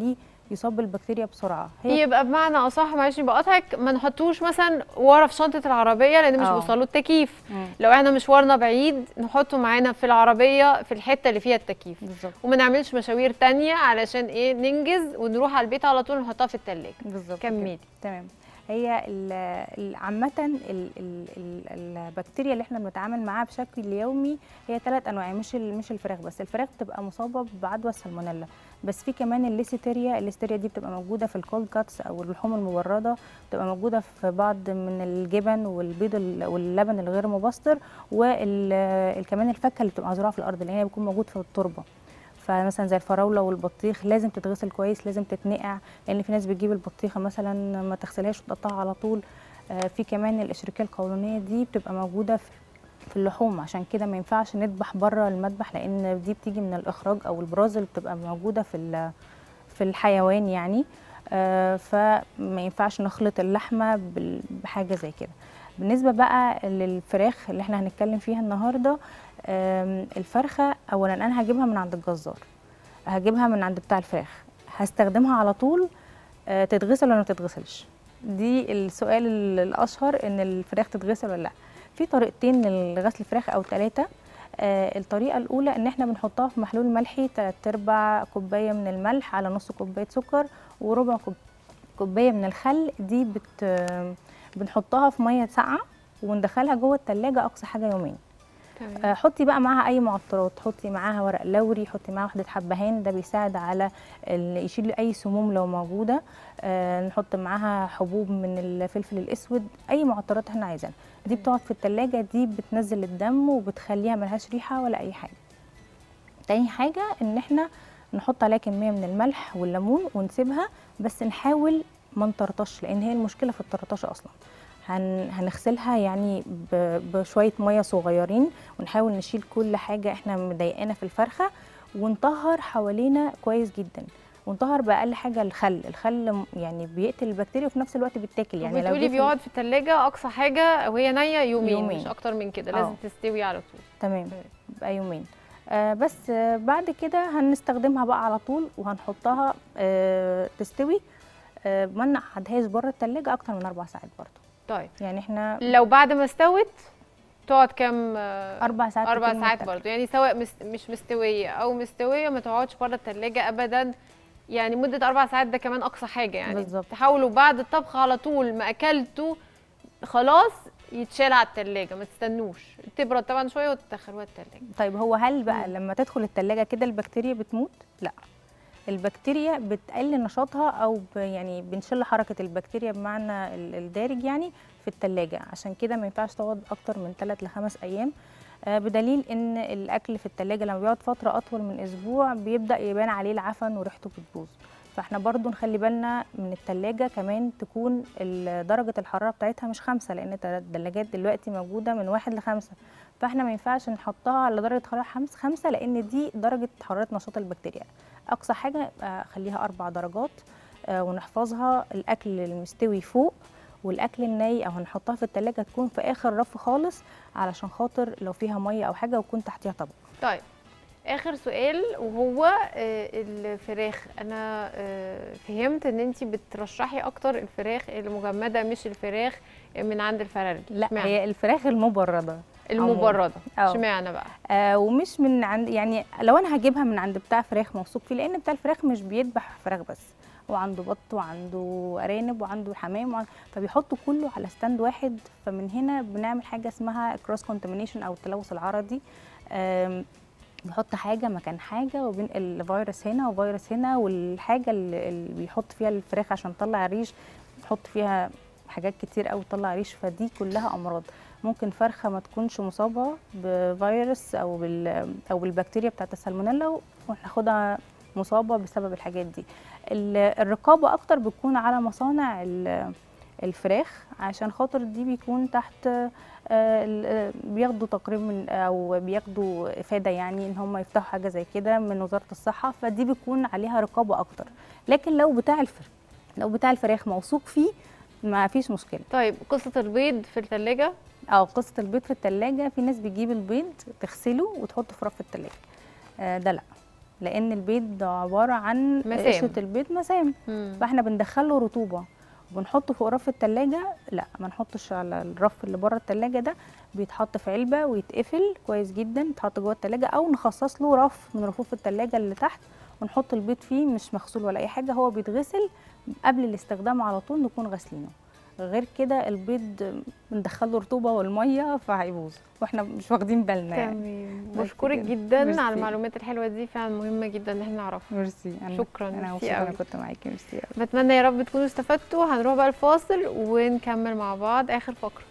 يصاب بالبكتيريا بسرعه هي يبقى بمعنى اصح معلش بقطعك ما نحطوش مثلا ورا في شنطه العربيه لان مش آه. بيوصله التكييف مم. لو احنا مشوارنا بعيد نحطه معانا في العربيه في الحته اللي فيها التكييف بالظبط وما نعملش مشاوير تانية علشان ايه ننجز ونروح على البيت على طول نحطها في التلاجة بالظبط كملي تمام هي ال- ال- عامة ال- ال- ال- البكتيريا اللي احنا بنتعامل معاها بشكل يومي هي ثلاث انواع مش ال- مش الفراخ بس الفراخ بتبقى مصابة بعدوى السالمونيلا بس في كمان الليستيريا الليستيريا دي بتبقى موجودة في الكولد كاتس او اللحوم المبردة بتبقى موجودة في بعض من الجبن والبيض ال- واللبن الغير مبستر وكمان الفاكهة اللي بتبقى مزروعة في الارض اللي هي بيكون موجود في التربة فمثلا زي الفراوله والبطيخ لازم تتغسل كويس لازم تتنقع لان في ناس بتجيب البطيخه مثلا ما تغسلهاش وتقطعها على طول آه، في كمان الاشركيه القولونيه دي بتبقى موجوده في في اللحوم عشان كده ما ينفعش نذبح بره المذبح لان دي بتيجي من الاخراج او البراز اللي بتبقى موجوده في ال- في الحيوان يعني آه، فما ينفعش نخلط اللحمه بال- بحاجه زي كده بالنسبه بقى للفراخ اللي احنا هنتكلم فيها النهارده آم، الفرخه اولا انا هجيبها من عند الجزار هجيبها من عند بتاع الفراخ هستخدمها على طول آه، تتغسل ولا ما تتغسلش دي السؤال ال- الاشهر ان الفراخ تتغسل ولا لا في طريقتين لغسل الفراخ او ثلاثه الطريقه الاولى ان احنا بنحطها في محلول ملحي تلات ارباع كوبايه من الملح على نص كوبايه سكر وربع كوب- كوبايه من الخل دي بت بنحطها في ميه ساقعه وندخلها جوه التلاجة اقصى حاجه يومين آه، حطي بقى معاها اي معطرات حطي معاها ورق لوري حطي معاها وحده حبهان ده بيساعد على ال- يشيل اي سموم لو موجوده آه، نحط معاها حبوب من الفلفل الاسود اي معطرات احنا عايزينها دي بتقعد في التلاجة دي بتنزل الدم وبتخليها ملهاش ريحه ولا اي حاجه تاني حاجه ان احنا نحط عليها كميه من الملح والليمون ونسيبها بس نحاول ما نطرطش لان هي المشكله في الطرطشه اصلا هن هنغسلها يعني ب- بشويه ميه صغيرين ونحاول نشيل كل حاجه احنا مضايقانا في الفرخه ونطهر حوالينا كويس جدا ونطهر باقل حاجه الخل الخل م- يعني بيقتل البكتيريا وفي نفس الوقت بيتاكل يعني يعني لو بتقولي جه في- بيقعد في التلاجة اقصى حاجه وهي نيه يومين, يومين. مش اكتر من كده لازم آه. تستوي على طول تمام بقى يومين آه بس آه بعد كده هنستخدمها بقى على طول وهنحطها آه تستوي آه ما نقعدهاش بره التلاجة اكتر من اربع ساعات برضو طيب يعني احنا لو بعد ما استوت تقعد كام اربع ساعات اربع تكون ساعات متاكلة. برضو يعني سواء مس... مش مستويه او مستويه ما تقعدش بره التلاجة ابدا يعني مده اربع ساعات ده كمان اقصى حاجه يعني بالظبط. تحاولوا بعد الطبخ على طول ما اكلته خلاص يتشال على التلاجة ما تستنوش تبرد طبعا شويه وتدخلوها التلاجة طيب هو هل بقى لما تدخل التلاجة كده البكتيريا بتموت؟ لا البكتيريا بتقل نشاطها او ب يعني بنشل حركه البكتيريا بمعنى ال- الدارج يعني في التلاجة عشان كده ما ينفعش تقعد اكتر من 3 ل 5 ايام آه، بدليل ان الاكل في التلاجة لما بيقعد فتره اطول من اسبوع بيبدا يبان عليه العفن وريحته بتبوظ فاحنا برضو نخلي بالنا من التلاجة كمان تكون ال- درجة الحرارة بتاعتها مش خمسة لأن التلاجات دلوقتي موجودة من واحد لخمسة فاحنا ما ينفعش نحطها على درجة حرارة خمس- خمسة لأن دي درجة حرارة نشاط البكتيريا أقصى حاجة يبقى خليها أربع درجات آه، ونحفظها الأكل المستوي فوق والأكل الني أو هنحطها في التلاجة تكون في آخر رف خالص علشان خاطر لو فيها مية أو حاجة ويكون تحتيها طبق طيب اخر سؤال وهو آه، الفراخ انا آه، فهمت ان انت بترشحي اكتر الفراخ المجمده مش الفراخ من عند الفرارجي لا اشمعنى؟ هي الفراخ المبردة المبرده أو. اشمعنى بقى آه ومش من عند يعني لو انا هجيبها من عند بتاع فراخ موثوق فيه لان بتاع الفراخ مش بيذبح فراخ بس هو عنده بط وعنده ارانب وعنده حمام وعنده فبيحطوا كله على ستاند واحد فمن هنا بنعمل حاجه اسمها كروس كونتامينيشن او التلوث العرضي آم، بيحط حاجه مكان حاجه وبينقل فيروس هنا وفيروس هنا والحاجه اللي اللي بيحط فيها الفراخ عشان تطلع الريش بيحط فيها حاجات كتير قوي تطلع ريش فدي كلها امراض ممكن فرخه ما تكونش مصابه بفيروس او بال او بالبكتيريا بتاعت السالمونيلا وناخدها مصابه بسبب الحاجات دي ال- الرقابه اكتر بتكون على مصانع ال- الفراخ عشان خاطر دي بيكون تحت آه، ال- آه، بياخدوا تقرير من او بياخدوا افاده يعني ان هم يفتحوا حاجه زي كده من وزاره الصحه فدي بيكون عليها رقابه اكتر لكن لو بتاع الفراخ لو بتاع الفراخ موثوق فيه ما فيش مشكله طيب قصه البيض في الثلاجه اه قصه البيض في التلاجة في ناس بتجيب البيض تغسله وتحطه في رف التلاجة آه ده لا لان البيض عباره عن مسام. قشره البيض مسام مم. فاحنا بندخله رطوبه وبنحطه فوق رف التلاجة لا ما نحطش على الرف اللي بره التلاجة ده بيتحط في علبة ويتقفل كويس جدا يتحط جوه التلاجة او نخصص له رف من رفوف التلاجة اللي تحت ونحط البيض فيه مش مغسول ولا اي حاجة هو بيتغسل قبل الاستخدام على طول نكون غاسلينه غير كده البيض بندخله رطوبة والمية فهيبوظ واحنا مش واخدين بالنا يعني تمام بس بشكرك كده. جدا ميرسي. على المعلومات الحلوه دي فعلا مهمه جدا ان احنا نعرفها ميرسي أنا شكرا انا ميرسي مبسوطة انا قوي. كنت معاكي ميرسي أوي. بتمنى يا رب تكونوا استفدتوا هنروح بقى الفاصل ونكمل مع بعض اخر فقره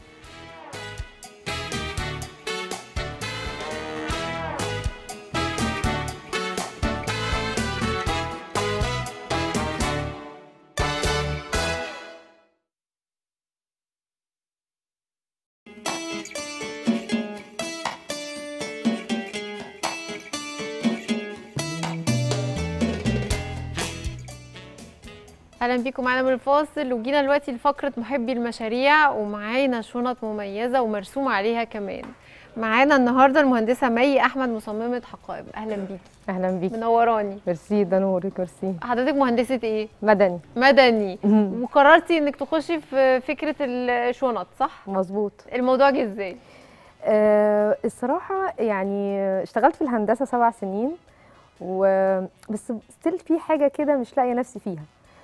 اهلا بيكم معانا من الفاصل وجينا دلوقتي لفقره محبي المشاريع ومعانا شنط مميزه ومرسوم عليها كمان معانا النهارده المهندسه مي احمد مصممه حقائب اهلا بيكي اهلا بيكي منوراني ميرسي ده نورك ميرسي حضرتك مهندسه ايه مدني مدني وقررتي انك تخشي في فكره الشنط صح مظبوط الموضوع جه ازاي آه الصراحه يعني اشتغلت في الهندسه سبع سنين و بس ستيل في حاجه كده مش لاقيه نفسي فيها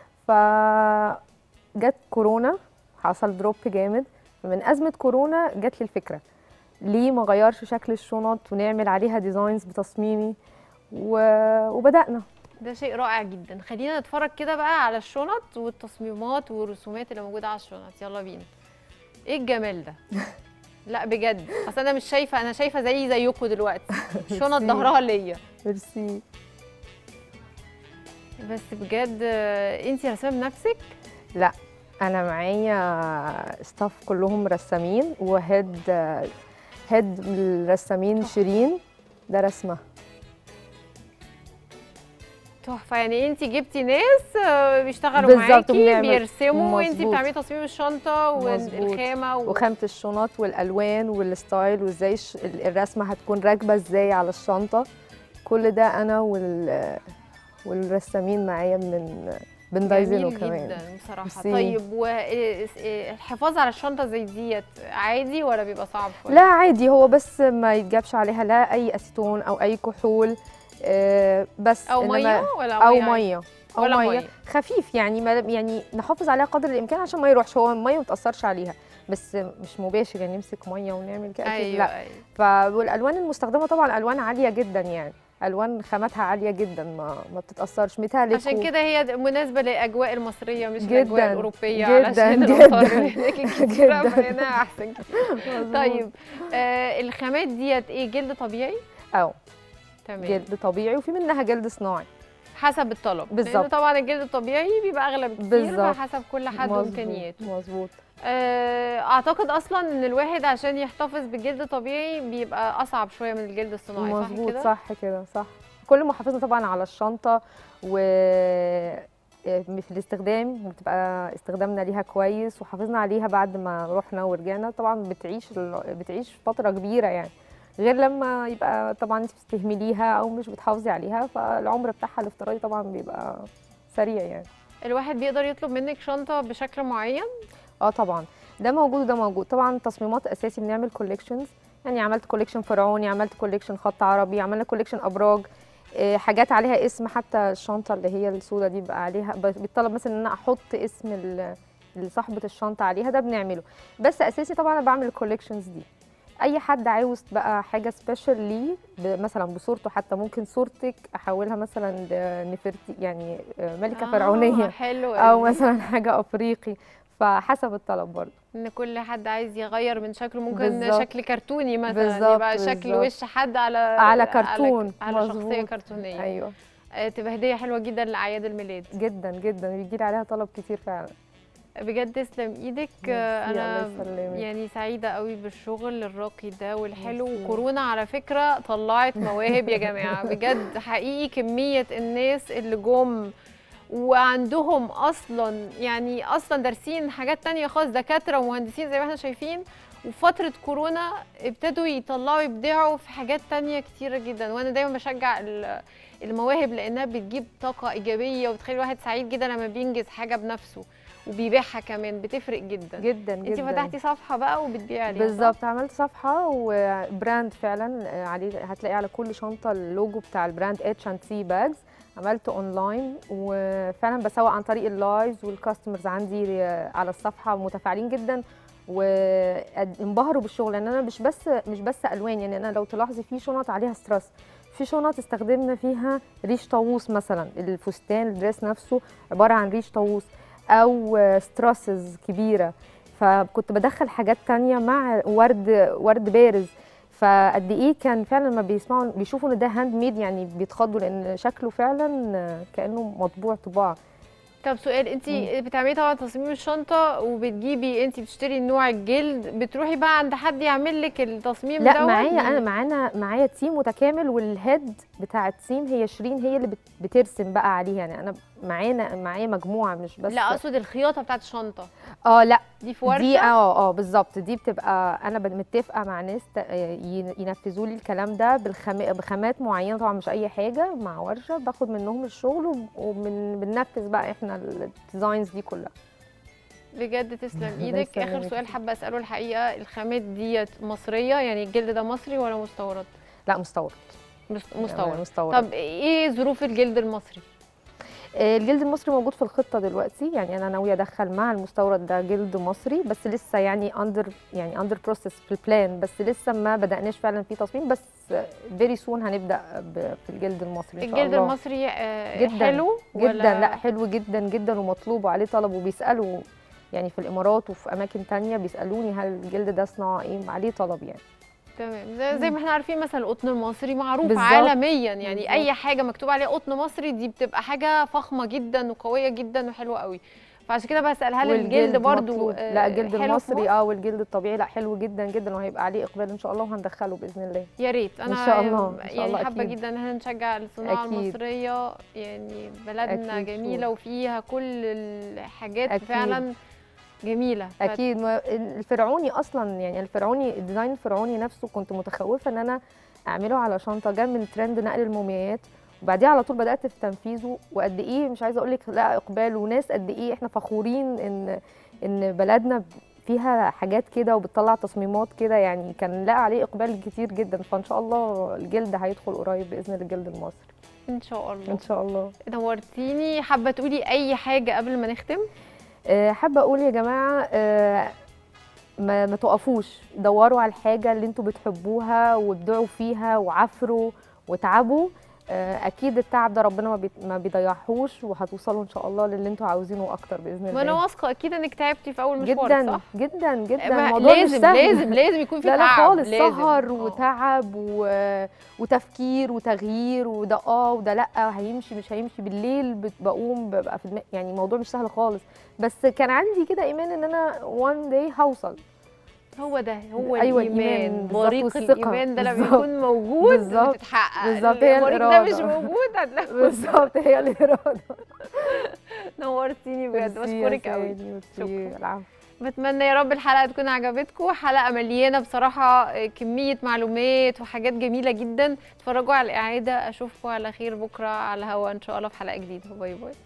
فجت كورونا حصل دروب جامد فمن ازمه كورونا جت لي الفكره ليه ما غيرش شكل الشنط ونعمل عليها ديزاينز بتصميمي و... وبدانا ده شيء رائع جدا خلينا نتفرج كده بقى على الشنط والتصميمات والرسومات اللي موجوده على الشنط يلا بينا ايه الجمال ده لا بجد اصل انا مش شايفه انا شايفه زي زيكم دلوقتي شنط ميرسي. ظهرها ليا ميرسي بس بجد انت رسامه بنفسك لا انا معايا ستاف كلهم رسامين وهيد هيد من الرسامين شيرين ده رسمه تحفه يعني انت جبتي ناس آه، بيشتغلوا بالظبط، معاكي وبنعمل- بيرسموا وانت مظبوط. بتعملي تصميم الشنطه مظبوط. والخامه و... وخامه الشنط والالوان والستايل وازاي الش- الرسمه هتكون راكبه ازاي على الشنطه كل ده انا وال والرسامين معايا من بندايزنه جميل كمان جدا بصراحه ميرسي. طيب والحفاظ على الشنطه زي ديت عادي ولا بيبقى صعب شويه لا عادي هو بس ما يتجابش عليها لا اي اسيتون او اي كحول آه، بس أو إنما- مية ولا او مية ميه او ولا ميه مية. خفيف يعني ما يعني نحافظ عليها قدر الامكان عشان ما يروحش هو الميه ما تاثرش عليها بس مش مباشر يعني نمسك ميه ونعمل كده أكيد ايوه لا ايوه ف والالوان المستخدمه طبعا الوان عاليه جدا يعني الوان خاماتها عاليه جدا ما ما بتتاثرش ميتاليك عشان و- كده هي د- مناسبه للاجواء المصريه مش جداً، الاجواء الاوروبيه جداً، علشان جداً، الامطار اللي هناك كتيره جداً. فهنا احسن كتير مظبوط. طيب آه الخامات ديت ايه جلد طبيعي اه تمام جلد طبيعي وفي منها جلد صناعي حسب الطلب لان بالظبط. طبعا الجلد الطبيعي بيبقى اغلى بكتير بالظبط. فحسب كل حد مظبوط، وامكانياته مظبوط آه، اعتقد اصلا ان الواحد عشان يحتفظ بجلد طبيعي بيبقى اصعب شويه من الجلد الصناعي صح مظبوط كده صح كده صح كل ما حافظنا طبعا على الشنطه و في الاستخدام بتبقى استخدامنا ليها كويس وحافظنا عليها بعد ما رحنا ورجعنا طبعا بتعيش ال- بتعيش فتره كبيره يعني غير لما يبقى طبعا انت بتستهمليها او مش بتحافظي عليها فالعمر بتاعها الافتراضي طبعا بيبقى سريع يعني الواحد بيقدر يطلب منك شنطه بشكل معين اه طبعا ده موجود وده موجود طبعا تصميمات اساسي بنعمل كوليكشنز يعني عملت كوليكشن فرعوني عملت كوليكشن خط عربي عملنا كوليكشن ابراج إيه، حاجات عليها اسم حتى الشنطه اللي هي السوداء دي بقى عليها ب- بيطلب مثلا ان انا احط اسم ال- صاحبه الشنطه عليها ده بنعمله بس اساسي طبعا انا بعمل الكوليكشنز دي اي حد عاوز بقى حاجه سبيشال ليه ب- مثلا بصورته حتى ممكن صورتك احولها مثلا لنفرتي يعني آه، ملكه آه، فرعونيه حلو او قوي. مثلا حاجه افريقي فحسب الطلب برضه ان كل حد عايز يغير من شكله ممكن بالظبط. شكل كرتوني مثلا بالظبط، يبقى شكل بالظبط. وش حد على على كرتون على, على شخصيه مظبوط. كرتونيه ايوه آه، تبقى هديه حلوه جدا لاعياد الميلاد جدا جدا بيجي لي عليها طلب كتير فعلا بجد تسلم ايدك آه، ميرسي، انا الله يسلمك. يعني سعيده قوي بالشغل الراقي ده والحلو ميرسي. وكورونا على فكره طلعت مواهب يا جماعه بجد حقيقي كميه الناس اللي جم وعندهم اصلا يعني اصلا دارسين حاجات تانية خالص دكاتره ومهندسين زي ما احنا شايفين وفترة كورونا ابتدوا يطلعوا يبدعوا في حاجات تانية كتيرة جدا وانا دايما بشجع ال- المواهب لانها بتجيب طاقه ايجابيه وبتخلي الواحد سعيد جدا لما بينجز حاجه بنفسه وبيبيعها كمان بتفرق جدا جدا انت جدا فتحتي صفحه بقى وبتبيعي عليها صح؟ بالظبط عملت صفحه وبراند فعلا آه، عليه هتلاقي على كل شنطه اللوجو بتاع البراند اتش اند سي باجز عملته اونلاين وفعلا بسوق عن طريق اللايفز والكاستمرز عندي آه، على الصفحه متفاعلين جدا وانبهروا بالشغل لان انا مش بس مش بس الوان يعني انا لو تلاحظي في شنط عليها ستريس في شنط استخدمنا فيها ريش طاووس مثلا الفستان الدريس نفسه عباره عن ريش طاووس او ستراسز كبيره فكنت بدخل حاجات تانية مع ورد ورد بارز فقد ايه كان فعلا لما بيسمعوا بيشوفوا ان ده هاند ميد يعني بيتخضوا لان شكله فعلا كانه مطبوع طباعه طب سؤال انت بتعملي طبعا تصميم الشنطه وبتجيبي انت بتشتري نوع الجلد بتروحي بقى عند حد يعمل لك التصميم لا دوت؟ معايا انا معانا معايا تيم متكامل والهيد بتاع التيم هي شيرين هي اللي بت- بترسم بقى عليها يعني انا معانا معايا مجموعه مش بس لا اقصد الخياطه بتاعت الشنطه اه لا دي في ورشه دي اه اه بالظبط دي بتبقى انا بن- متفقه مع ناس ت- ين- ينفذوا لي الكلام ده بالخم... بخامات معينه طبعا مش اي حاجه مع ورشه باخد منهم الشغل وب- وبن... بننفذ بقى احنا الديزاينز دي كلها بجد تسلم الله ايدك اخر يسلمك. سؤال حابه اساله الحقيقه الخامات ديت مصريه يعني الجلد ده مصري ولا مستورد لا مستورد مس- مستورد مستورد. طب ايه ظروف الجلد المصري آه، الجلد المصري موجود في الخطه دلوقتي يعني انا ناويه ادخل مع المستورد ده جلد مصري بس لسه يعني اندر يعني اندر بروسيس في البلان بس لسه ما بداناش فعلا في تصميم بس فيري سون هنبدا ب- في الجلد المصري إن شاء الجلد الله. المصري آه، جدا حلو جدا ولا لا حلو جدا جدا ومطلوب وعليه طلب وبيسالوا يعني في الامارات وفي اماكن تانية بيسالوني هل الجلد ده صناعه ايه عليه طلب يعني تمام زي, زي ما احنا عارفين مثلا القطن المصري معروف بالظبط. عالميا يعني بالظبط. اي حاجه مكتوب عليها قطن مصري دي بتبقى حاجه فخمه جدا وقويه جدا وحلوه قوي فعشان كده بسال هل الجلد برضو مطلوب. آه، لا الجلد حلو في المصري مصر؟ اه والجلد الطبيعي لا حلو جدا جدا وهيبقى عليه اقبال ان شاء الله وهندخله باذن الله يا ريت انا ان شاء الله ان شاء يعني الله حابه أكيد. جدا ان احنا نشجع الصناعه أكيد. المصريه يعني بلدنا أكيد جميله شور. وفيها كل الحاجات أكيد. فعلا جميله ف- اكيد ما الفرعوني اصلا يعني الفرعوني الديزاين الفرعوني نفسه كنت متخوفه ان انا اعمله على شنطه جه من ترند نقل المومياوات وبعديها على طول بدات في تنفيذه وقد ايه مش عايزه اقول لك لا اقبال وناس قد ايه احنا فخورين ان ان بلدنا فيها حاجات كده وبتطلع تصميمات كده يعني كان لا عليه اقبال كتير جدا فان شاء الله الجلد هيدخل قريب باذن الله الجلد المصري ان شاء الله ان شاء الله نورتيني حابه تقولي اي حاجه قبل ما نختم آه، حابه اقول يا جماعه آه، ما, ما تقفوش دوروا على الحاجه اللي انتوا بتحبوها وابدعوا فيها وعافروا وتعبوا آه، اكيد التعب ده ربنا ما, بي... ما بيضيعهوش وهتوصلوا ان شاء الله للي انتوا عاوزينه اكتر باذن الله ما انا واثقه اكيد انك تعبتي في اول مشوار جدا صح جدا جدا ما- الموضوع مش لازم- سهل. لازم- لازم يكون في لا لا تعب، خالص لازم. سهر وتعب و... وتفكير وتغيير وده اه وده لا هيمشي مش هيمشي بالليل بت- بقوم ببقى في دماغي يعني الموضوع مش سهل خالص بس كان عندي كده ايمان ان انا وان داي هوصل هو ده هو أيوة الايمان الإيمان بالظبط بريق والثقة. الايمان ده لما بالظبط. يكون موجود بالظبط. بتتحقق بالظبط هي البريق ده الإرادة مش موجود هتلاقي بالظبط هي الاراده نورتيني بجد ميرسي يا بشكرك قوي سيدي، ميرسي. العفو بتمنى يا رب الحلقه تكون عجبتكم حلقه مليانه بصراحه كميه معلومات وحاجات جميله جدا اتفرجوا على الاعاده اشوفكم على خير بكره على هوا ان شاء الله في حلقه جديده باي باي